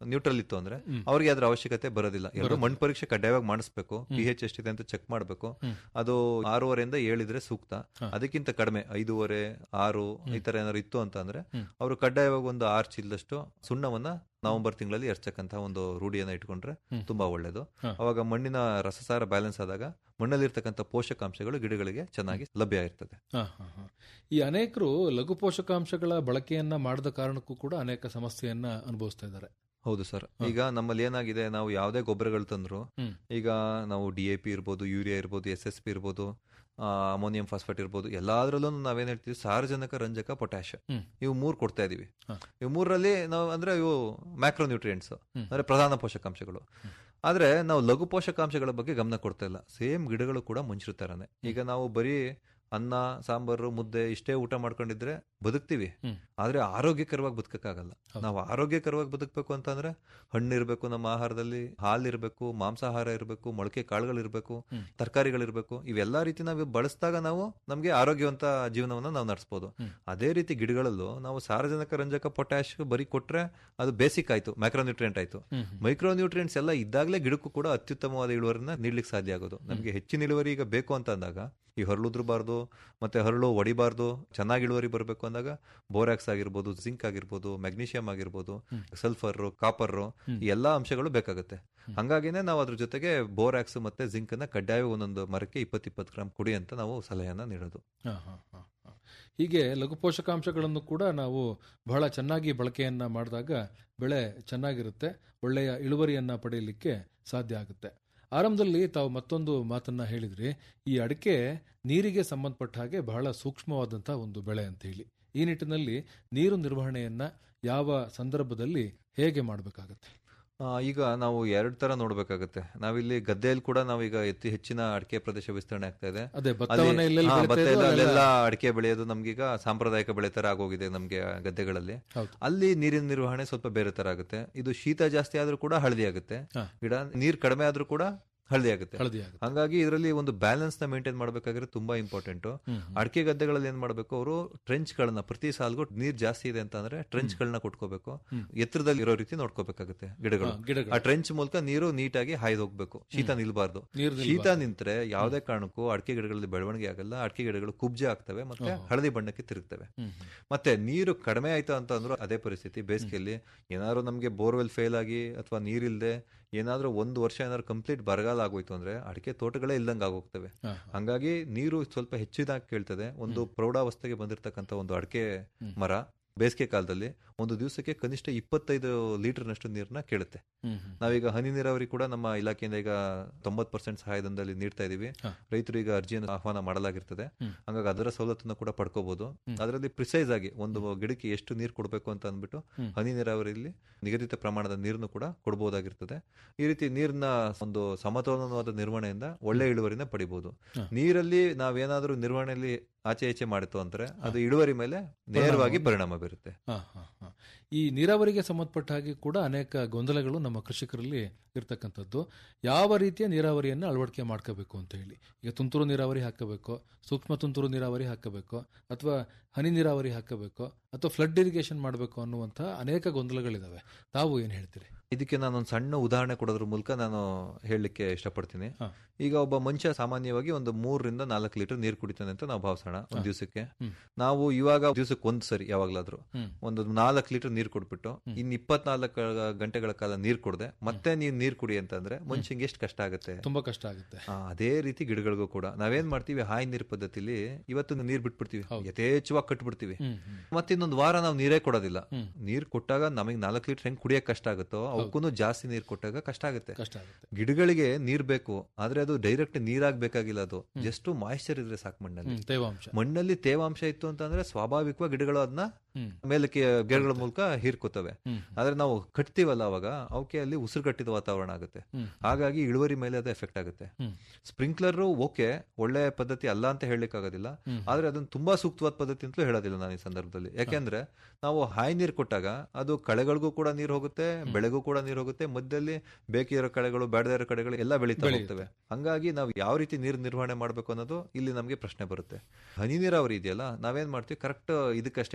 ನ್ಯೂಟ್ರಲ್ ಇತ್ತು ಅಂದ್ರೆ ಹ್ಮ್. ಅವ್ರಿಗೆ ಅದ್ರ ಅವಶ್ಯಕತೆ ಬರೋದಿಲ್ಲ ಎಲ್ಲರೂ ಬರೋದಿಲ್ಲ. ಮಣ್ಣು ಪರೀಕ್ಷೆ ಕಡ್ಡಾಯವಾಗಿ ಮಾಡಿಸ್ಬೇಕು ಪಿ ಎಚ್ ಎಷ್ಟಿದೆ ಅಂತ ಚೆಕ್ ಮಾಡಬೇಕು ಹ್ಮ್. ಅದು ಆರೂವರೆಯಿಂದ ಏಳಿದ್ರೆ ಸೂಕ್ತ ಹಾ. ಅದಕ್ಕಿಂತ ಕಡಿಮೆ ಐದೂವರೆ ಆರು ಈ ತರ ಏನಾದ್ರು ಇತ್ತು ಅಂತ ಅಂದ್ರೆ ಹ್ಮ್. ಅವರು ಕಡ್ಡಾಯವಾಗಿ ಒಂದು ಆರು ಚೀಲದಷ್ಟು ಸುಣ್ಣವನ್ನ ನವೆಂಬರ್ ತಿಂಗಳಲ್ಲಿ ಎರ್ಚಕ್ಕಂತ ಒಂದು ರೂಢಿಯನ್ನ ಇಟ್ಕೊಂಡ್ರೆ ಹ್ಮ್. ತುಂಬಾ ಒಳ್ಳೇದು ಹಾ. ಅವಾಗ ಮಣ್ಣಿನ ರಸಸಾರ ಬ್ಯಾಲೆನ್ಸ್ ಆದಾಗ ಮಣ್ಣಲ್ಲಿರ್ತಕ್ಕಂಥ ಪೋಷಕಾಂಶಗಳು ಗಿಡಗಳಿಗೆ ಚೆನ್ನಾಗಿ ಲಭ್ಯ ಇರ್ತದೆ ಹಾ, ಹಾ, ಹಾ. ಈ ಅನೇಕರು ಲಘು ಪೋಷಕಾಂಶಗಳ ಬಳಕೆಯನ್ನ ಮಾಡದ ಕಾರಣಕ್ಕೂ ಕೂಡ ಅನೇಕ ಸಮಸ್ಯೆಯನ್ನ ಅನುಭವಿಸ್ತಾ ಇದ್ದಾರೆ ಹೌದು ಸರ್ ಹಾ. ಈಗ ನಮ್ಮಲ್ಲಿ ಏನಾಗಿದೆ ನಾವು ಯಾವುದೇ ಗೊಬ್ಬರಗಳು ತಂದ್ರು ಹ್ಮ್. ಈಗ ನಾವು ಡಿ ಎ ಪಿ ಇರ್ಬೋದು ಯೂರಿಯಾ ಇರ್ಬೋದು ಎಸ್ ಎಸ್ ಪಿ ಇರ್ಬೋದು ಅಮೋನಿಯಂ ಫಾಸ್ಫೇಟ್ ಇರ್ಬೋದು ಎಲ್ಲಾದ್ರಲ್ಲೂ ನಾವೇನ್ ಹೇಳ್ತೀವಿ ಸಾರಜನಕ ರಂಜಕ ಪೊಟ್ಯಾಶ್ ಹ್ಮ್. ಇವು ಮೂರು ಕೊಡ್ತಾ ಇದೀವಿ ಹಾ. ಇವು ಮೂರರಲ್ಲಿ ನಾವು ಅಂದ್ರೆ ಇವು ಮ್ಯಾಕ್ರೋ ನ್ಯೂಟ್ರಿಯೆಂಟ್ಸ್ ಹ್ಮ್. ಅಂದ್ರೆ ಪ್ರಧಾನ ಪೋಷಕಾಂಶಗಳು ಆದ್ರೆ ನಾವು ಲಘು ಪೋಷಕಾಂಶಗಳ ಬಗ್ಗೆ ಗಮನ ಕೊಡ್ತಾ ಇಲ್ಲ ಸೇಮ್ ಗಿಡಗಳು ಕೂಡ ಮುಂಚಿರ್ತಾರನೆ ಈಗ ನಾವು ಬರೀ ಅನ್ನ ಸಾಂಬಾರು ಮುದ್ದೆ ಇಷ್ಟೇ ಊಟ ಮಾಡ್ಕೊಂಡಿದ್ರೆ ಬದುಕ್ತಿವಿ ಹ್ಮ್. ಆದ್ರೆ ಆರೋಗ್ಯಕರವಾಗಿ ಬದುಕಕ್ಕಾಗಲ್ಲ ಹೌದು. ನಾವು ಆರೋಗ್ಯಕರವಾಗಿ ಬದುಕಬೇಕು ಅಂತಂದ್ರೆ ಹಣ್ಣು ಇರಬೇಕು ನಮ್ಮ ಆಹಾರದಲ್ಲಿ ಹಾಲು ಇರಬೇಕು ಮಾಂಸಾಹಾರ ಇರಬೇಕು ಮೊಳಕೆ ಕಾಳುಗಳಿರ್ಬೇಕು ಹ್ಮ್. ತರಕಾರಿಗಳಿರ್ಬೇಕು ಇವೆಲ್ಲಾ ರೀತಿ ನಾವು ಬಳಸಿದಾಗ ನಾವು ನಮಗೆ ಆರೋಗ್ಯವಂತ ಜೀವನವನ್ನ ನಾವು ನಡೆಸಬಹುದು ಹ್ಮ್. ಅದೇ ರೀತಿ ಗಿಡಗಳಲ್ಲೂ ನಾವು ಸಾರಜನಕ ರಂಜಕ ಪೊಟ್ಯಾಶ್ ಬರೀ ಕೊಟ್ರೆ ಅದು ಬೇಸಿಕ್ ಆಯ್ತು ಮ್ಯಾಕ್ರೋನ್ಯೂಟ್ರಿಯೆಂಟ್ ಆಯ್ತು ಹ್ಮ್, ಹ್ಮ್. ಮೈಕ್ರೋ ನ್ಯೂಟ್ರಿಯೆಂಟ್ಸ್ ಎಲ್ಲ ಇದ್ದಾಗಲೇ ಗಿಡಕ್ಕೂ ಕೂಡ ಅತ್ಯುತ್ತಮವಾದ ಇಳುವರಿನ ನೀಡ್ಲಿಕ್ಕೆ ಸಾಧ್ಯ ಆಗೋದು ನಮಗೆ ಹೆಚ್ಚಿನ ಇಳುವರಿ ಈಗ ಬೇಕು ಅಂತ ಅಂದಾಗ ಈ ಹರಳುದ್ರಬಾರ್ದು ಮತ್ತೆ ಹರಳು ಹೊಡಿಬಾರ್ದು ಚೆನ್ನಾಗಿ ಇಳುವರಿ ಬರಬೇಕು ಅಂದಾಗ ಬೋರಾಕ್ಸ್ ಆಗಿರ್ಬೋದು ಜಿಂಕ್ ಆಗಿರ್ಬೋದು ಮೆಗ್ನೀಷಿಯಂ ಆಗಿರ್ಬೋದು ಹ್ಮ್. ಸಲ್ಫರ್ ಕಾಪರ್ ಹ್ಮ್. ಈ ಎಲ್ಲಾ ಅಂಶಗಳು ಬೇಕಾಗುತ್ತೆ ಹ್ಮ್. ಹಂಗಾಗಿನೇ ನಾವು ಅದ್ರ ಜೊತೆಗೆ ಬೋರಾಕ್ಸ್ ಮತ್ತೆ ಜಿಂಕ್ ಅನ್ನ ಕಡ್ಡಾಯ ಒಂದೊಂದು ಮರಕ್ಕೆ ಇಪ್ಪತ್ ಇಪ್ಪತ್ತು ಗ್ರಾಮ್ ಕುಡಿ ಅಂತ ನಾವು ಸಲಹೆಯನ್ನ ನೀಡೋದು ಹಾ, ಹಾ, ಹಾ, ಹಾ. ಹೀಗೆ ಲಘು ಪೋಷಕಾಂಶಗಳನ್ನು ಕೂಡ ನಾವು ಬಹಳ ಚೆನ್ನಾಗಿ ಬಳಕೆಯನ್ನ ಮಾಡಿದಾಗ ಬೆಳೆ ಚೆನ್ನಾಗಿರುತ್ತೆ ಒಳ್ಳೆಯ ಇಳುವರಿಯನ್ನ ಪಡೆಯಲಿಕ್ಕೆ ಸಾಧ್ಯ ಆಗುತ್ತೆ ಆರಂಭದಲ್ಲಿ ತಾವು ಮತ್ತೊಂದು ಮಾತನ್ನ ಹೇಳಿದ್ರಿ ಈ ಅಡಿಕೆ ನೀರಿಗೆ ಸಂಬಂಧಪಟ್ಟ ಹಾಗೆ ಬಹಳ ಸೂಕ್ಷ್ಮವಾದಂತಹ ಒಂದು ಬೆಳೆ ಅಂತ ಹೇಳಿ ಈ ನಿಟ್ಟಿನಲ್ಲಿ ನೀರು ನಿರ್ವಹಣೆಯನ್ನ ಯಾವ ಸಂದರ್ಭದಲ್ಲಿ ಹೇಗೆ ಮಾಡಬೇಕಾಗತ್ತೆ ಆ, ಈಗ ನಾವು ಎರಡ್ ತರ ನೋಡ್ಬೇಕಾಗತ್ತೆ ನಾವಿಲ್ಲಿ ಗದ್ದೆಯಲ್ಲಿ ಕೂಡ ನಾವೀಗ ಅತಿ ಹೆಚ್ಚಿನ ಅಡಿಕೆ ಪ್ರದೇಶ ವಿಸ್ತರಣೆ ಆಗ್ತಾ ಇದೆ ಅದೇ ಅಲ್ಲಿ- ಭತ್ತವನ್ನ ಎಲ್ಲೆಲ್ಲಿ ಹಾ, ಬೆಳೀತಾ ಭತ್ತ ಇದೆಯೋ ಎಲ್ಲ- ಅಲ್ಲೆಲ್ಲ- ಅಲ್ಲೆಲ್ಲ ಅಡಿಕೆ ಬೆಳೆಯೋದು ನಮ್ಗೀಗ ಸಾಂಪ್ರದಾಯಿಕ ಬೆಳೆ ತರ ಆಗೋಗಿದೆ ನಮ್ಗೆ ಗದ್ದೆಗಳಲ್ಲಿ ಹೌದು. ಅಲ್ಲಿ ನೀರಿನ ನಿರ್ವಹಣೆ ಸ್ವಲ್ಪ ಬೇರೆ ತರ ಆಗುತ್ತೆ ಇದು ಶೀತ ಜಾಸ್ತಿ ಆದ್ರೂ ಕೂಡ ಹಳದಿ ಆಗುತ್ತೆ ಹಾ. ಗಿಡ ನೀರ್ ಕಡಿಮೆ ಆದ್ರೂ ಕೂಡ ಹಳದಿ ಆಗುತ್ತೆ ಹಳದಿ ಆಗುತ್ತೆ ಹಂಗಾಗಿ ಇದರಲ್ಲಿ ಒಂದು ಬ್ಯಾಲೆನ್ಸ್ ನ ಮೇಂಟೈನ್ ಮಾಡಬೇಕಾಗಿರೋದು ತುಂಬಾ ಇಂಪಾರ್ಟೆಂಟ್ ಹ್ಮ್, ಹ್ಮ್. ಅಡಿಕೆ ಗದ್ದೆಗಳಲ್ಲಿ ಏನ್ ಮಾಡಬೇಕು ಅವರು ಟ್ರೆಂಚ್ ಗಳನ್ನ ಪ್ರತಿ ಸಾಲ್ಗೂ ನೀರ್ ಜಾಸ್ತಿ ಇದೆ ಅಂತ ಅಂದ್ರೆ ಟ್ರೆಂಚ್ ಗಳನ್ನ ಕೊಟ್ಕೋಬೇಕು ಹ್ಮ್. ಎತ್ತರದಲ್ಲಿ ಇರೋ ರೀತಿ ನೋಡ್ಕೋಬೇಕಾಗುತ್ತೆ ಗಿಡಗಳು ಹಾ, ಗಿಡಗಳು ಆ ಟ್ರೆಂಚ್ ಮೂಲಕ ನೀರು ನೀಟಾಗಿ ಹಾಯ್ದು ಹೋಗ್ಬೇಕು ಶೀತ ನಿಲ್ಬಾರ್ದು ನೀರು ಶೀತ ನಿಲ್ಬಾರ್ದು. ನಿಂತ್ರೆ ಯಾವುದೇ ಕಾರಣಕ್ಕೂ ಅಡಿಕೆ ಗಿಡಗಳಲ್ಲಿ ಬೆಳವಣಿಗೆ ಆಗಲ್ಲ ಅಡಿಕೆ ಗಿಡಗಳು ಕುಬ್ಜೆ ಆಗ್ತವೆ ಮತ್ತೆ ಓಹೋ. ಹಳದಿ ಬಣ್ಣಕ್ಕೆ ತಿರುಗ್ತವೆ ಹ್ಮ್, ಹ್ಮ್. ಮತ್ತೆ ನೀರು ಕಡಿಮೆ ಆಯ್ತು ಅಂತ ಅಂದ್ರೂ ಅದೇ ಪರಿಸ್ಥಿತಿ ಬೇಸಿಗೆಯಲ್ಲಿ ಏನಾದ್ರು ನಮಗೆ ಬೋರ್ವೆಲ್ ಫೇಲ್ ಆಗಿ ಅಥವಾ ನೀರಿಲ್ದೆ ಏನಾದ್ರೂ ಒಂದು ವರ್ಷ ಏನಾದ್ರು ಕಂಪ್ಲೀಟ್ ಬರಗಾಲ ಆಗೋಯ್ತು ಅಂದ್ರೆ ಅಡಿಕೆ ತೋಟಗಳೇ ಇಲ್ದಂಗೆ ಆಗೋಗ್ತವೆ ಹಾ, ಹಾ. ಹಂಗಾಗಿ ನೀರು ಸ್ವಲ್ಪ ಹೆಚ್ಚಿದಾಗಿ ಕೇಳ್ತದೆ ಒಂದು ಪ್ರೌಢಾವಸ್ಥೆಗೆ ಬಂದಿರತಕ್ಕಂತ ಒಂದು ಅಡಿಕೆ ಹ್ಮ್. ಮರ ಬೇಸಿಗೆ ಕಾಲದಲ್ಲಿ ಒಂದು ದಿವಸಕ್ಕೆ ಕನಿಷ್ಠ ಇಪ್ಪತ್ತೈದು ಲೀಟರ್ನಷ್ಟು ನೀರನ್ನ ಕೇಳುತ್ತೆ ಹ್ಮ್, ಹ್ಮ್. ನಾವೀಗ ಹನಿ ನೀರಾವರಿ ಕೂಡ ನಮ್ಮ ಇಲಾಖೆಯಿಂದ ಈಗ ತೊಂಬತ್ ಪರ್ಸೆಂಟ್ ಸಹಾಯಧನದಲ್ಲಿ ನೀಡ್ತಾ ಇದೀವಿ ಹಾ. ರೈತರು ಈಗ ಅರ್ಜಿಯನ್ನು ಆಹ್ವಾನ ಮಾಡಲಾಗಿರ್ತದೆ ಹ್ಮ್. ಹಂಗಾಗಿ ಅದರ ಸವಲತ್ತನ್ನು ಕೂಡ ಪಡ್ಕೋಬಹುದು ಹ್ಮ್. ಅದರಲ್ಲಿ ಪ್ರಿಸೈಸ್ ಆಗಿ ಒಂದು ಗಿಡಕ್ಕೆ ಎಷ್ಟು ನೀರು ಕೊಡಬೇಕು ಅಂತ ಅಂದ್ಬಿಟ್ಟು ಹ್ಮ್. ಹನಿ ನೀರಾವರಿಯಲ್ಲಿ ನಿಗದಿತ ಪ್ರಮಾಣದ ನೀರನ್ನು ಕೂಡ ಕೊಡಬಹುದಾಗಿರ್ತದೆ ಈ ರೀತಿ ನೀರಿನ ಒಂದು ಸಮತೋಲನವಾದ ನಿರ್ವಹಣೆಯಿಂದ ಒಳ್ಳೆ ಇಳುವರಿನ ಪಡಿಬಹುದು ಹಾ. ನೀರಲ್ಲಿ ನಾವೇನಾದ್ರೂ ನಿರ್ವಹಣೆಯಲ್ಲಿ ಆಚೆ ಈಚೆ ಮಾಡಿತು ಅಂದ್ರೆ ಅದು ಇಳುವರಿ ಮೇಲೆ ನೇರವಾಗಿ ಪರಿಣಾಮ ಬೀರುತ್ತೆ ಹಾ, ಹಾ, ಹಾ. ಈ ನೀರಾವರಿಗೆ ಸಂಬಂಧಪಟ್ಟ ಹಾಗೆ ಕೂಡ ಅನೇಕ ಗೊಂದಲಗಳು ನಮ್ಮ ಕೃಷಿಕರಲ್ಲಿ ಇರ್ತಕ್ಕಂಥದ್ದು ಯಾವ ರೀತಿಯ ನೀರಾವರಿಯನ್ನು ಅಳವಡಿಕೆ ಮಾಡ್ಕೋಬೇಕು ಅಂತ ಹೇಳಿ ಈಗ ತುಂತುರು ನೀರಾವರಿ ಹಾಕಬೇಕು ಸೂಕ್ಷ್ಮ ತುಂತುರು ನೀರಾವರಿ ಹಾಕಬೇಕು ಅಥವಾ ಹನಿ ನೀರಾವರಿ ಹಾಕಬೇಕು ಅಥವಾ ಫ್ಲಡ್ ಇರಿಗೇಷನ್ ಮಾಡಬೇಕು ಅನ್ನುವಂತಹ ಅನೇಕ ಗೊಂದಲಗಳಿದಾವೆ ತಾವು ಏನ್ ಹೇಳ್ತೀರಿ ಇದಕ್ಕೆ ನಾನೊಂದು ಸಣ್ಣ ಉದಾಹರಣೆ ಕೊಡೋದ್ರ ಮೂಲಕ ನಾನು ಹೇಳಲಿಕ್ಕೆ ಇಷ್ಟಪಡ್ತೀನಿ ಹಾ. ಈಗ ಒಬ್ಬ ಮನುಷ್ಯ ಸಾಮಾನ್ಯವಾಗಿ ಒಂದು ಮೂರರಿಂದ ನಾಲ್ಕು ಲೀಟರ್ ನೀರು ಕುಡಿತಾನೆ ಅಂತ ನಾವು ಭಾವಿಸೋಣ ಹಾ. ಒಂದ್ ದಿವಸಕ್ಕೆ ಹ್ಮ್. ನಾವು ಇವಾಗ ದಿವಸಕ್ಕೆ ಒಂದ್ ಸರಿ ಯಾವಾಗ್ಲಾದ್ರು ಹ್ಮ್. ಒಂದು ನಾಲ್ಕು ಲೀಟರ್ ನೀರು ಕೊಟ್ಬಿಟ್ಟು ಹ್ಮ್. ಇನ್ ಇಪ್ಪತ್ನಾಲ್ಕು ಗಂಟೆಗಳ ಕಾಲ ನೀರು ಕೊಡದೆ ಮತ್ತೆ ನೀವು ನೀರು ಕುಡಿ ಅಂತಂದ್ರೆ ಮನುಷ್ಯಂಗೆ ಎಷ್ಟು ಕಷ್ಟ ಆಗುತ್ತೆ ತುಂಬಾ ಕಷ್ಟ ಆಗುತ್ತೆ ಆ, ಅದೇ ರೀತಿ ಗಿಡಗಳಿಗೂ ಕೂಡ ನಾವೇನ್ ಮಾಡ್ತೀವಿ ಹಾಯಿ ನೀರ್ ಪದ್ಧತಿಲಿ ಇವತ್ತು ನೀರ್ ಬಿಟ್ಬಿಡ್ತೀವಿ ಹೌದು. ಯಥೇಚ್ಛವಾಗಿ ಕಟ್ಬಿಡ್ತೀವಿ ಹ್ಮ್, ಹ್ಮ್. ಮತ್ತೆ ಇನ್ನೊಂದು ವಾರ ನಾವು ನೀರೇ ಕೊಡೋದಿಲ್ಲ ಹ್ಮ್. ನೀರ್ ಕೊಟ್ಟಾಗ ನಮಗೆ ನಾಲ್ಕು ಲೀಟರ್ ಹೆಂಗ್ ಕುಡಿಯಕ್ ಕಷ್ಟ ಆಗುತ್ತೋ ಅವಕ್ಕೂ ಜಾಸ್ತಿ ನೀರ್ ಕೊಟ್ಟಾಗ ಕಷ್ಟ ಆಗುತ್ತೆ ಕಷ್ಟ ಆಗುತ್ತೆ ಗಿಡಗಳಿಗೆ ನೀರ್ ಬೇಕು ಆದ್ರೆ ಅದು ಡೈರೆಕ್ಟ್ ನೀರಾಗ್ಬೇಕಾಗಿಲ್ಲ ಅದು ಜಸ್ಟ್ ಮಾಯಿಶ್ಚರ್ ಇದ್ರೆ ಸಾಕು ಮಣ್ಣಲ್ಲಿ ಹ್ಮ್, ತೇವಾಂಶ ಮಣ್ಣಲ್ಲಿ ತೇವಾಂಶ ಇತ್ತು ಅಂತಂದ್ರೆ ಸ್ವಾಭಾವಿಕವಾಗಿ ಗಿಡಗಳು ಅದನ್ನ ಹ್ಮ್, ಮೇಲಕ್ಕೆ ಗಿಡಗಳ ಮೂಲಕ ಹೀರ್ಕೋತವೆ ಹ್ಮ್, ಆದ್ರೆ ನಾವು ಕಟ್ತೀವಲ್ಲ ಅವಾಗ ಅವಕ್ಕೆ ಅಲ್ಲಿ ಉಸಿರು ಕಟ್ಟಿದ ವಾತಾವರಣ ಆಗುತ್ತೆ ಹ್ಮ್, ಹಾಗಾಗಿ ಇಳುವರಿ ಮೇಲೆ ಅದು ಎಫೆಕ್ಟ್ ಆಗುತ್ತೆ ಹ್ಮ್. ಸ್ಪ್ರಿಂಕ್ಲರ್ ಓಕೆ ಒಳ್ಳೆ ಪದ್ಧತಿ ಅಲ್ಲ ಅಂತ ಹೇಳಲಿಕ್ಕೆ ಆಗೋದಿಲ್ಲ ಹ್ಮ್. ಆದ್ರೆ ಅದನ್ನ ತುಂಬಾ ಸೂಕ್ತವಾದ ಪದ್ಧತಿ ಅಂತಲೂ ಹೇಳೋದಿಲ್ಲ ನಾನು ಈ ಸಂದರ್ಭದಲ್ಲಿ ಯಾಕೆಂದ್ರೆ ನಾವು ಹಾಯಿ ನೀರು ಕೊಟ್ಟಾಗ ಅದು ಕಳೆಗಳಿಗೂ ಕೂಡ ನೀರು ಹೋಗುತ್ತೆ ಬೆಳೆಗೂ ಕೂಡ ನೀರು ಹೋಗುತ್ತೆ ಮಧ್ಯದಲ್ಲಿ ಬೇಕಿರೋ ಕಳೆಗಳು ಬೇಡದೇ ಇರೋ ಕಳೆಗಳು ಎಲ್ಲ ಬೆಳೀತಾ ಬೆಳೆಯುತ್ತೆ. ಹೋಗ್ತವೆ ಹಂಗಾಗಿ ನಾವು ಯಾವ ರೀತಿ ನೀರು ನಿರ್ವಹಣೆ ಮಾಡಬೇಕು ಅನ್ನೋದು ಇಲ್ಲಿ ನಮಗೆ ಪ್ರಶ್ನೆ ಬರುತ್ತೆ ಹನಿ ನೀರಾವರಿ ಇದೆಯಲ್ಲ ನಾವೇನ್ ಮಾಡ್ತೀವಿ ಕರೆಕ್ಟ್ ಇದಕ್ಕಷ್ಟೇ ಬೆಳೋ ರೀತಿ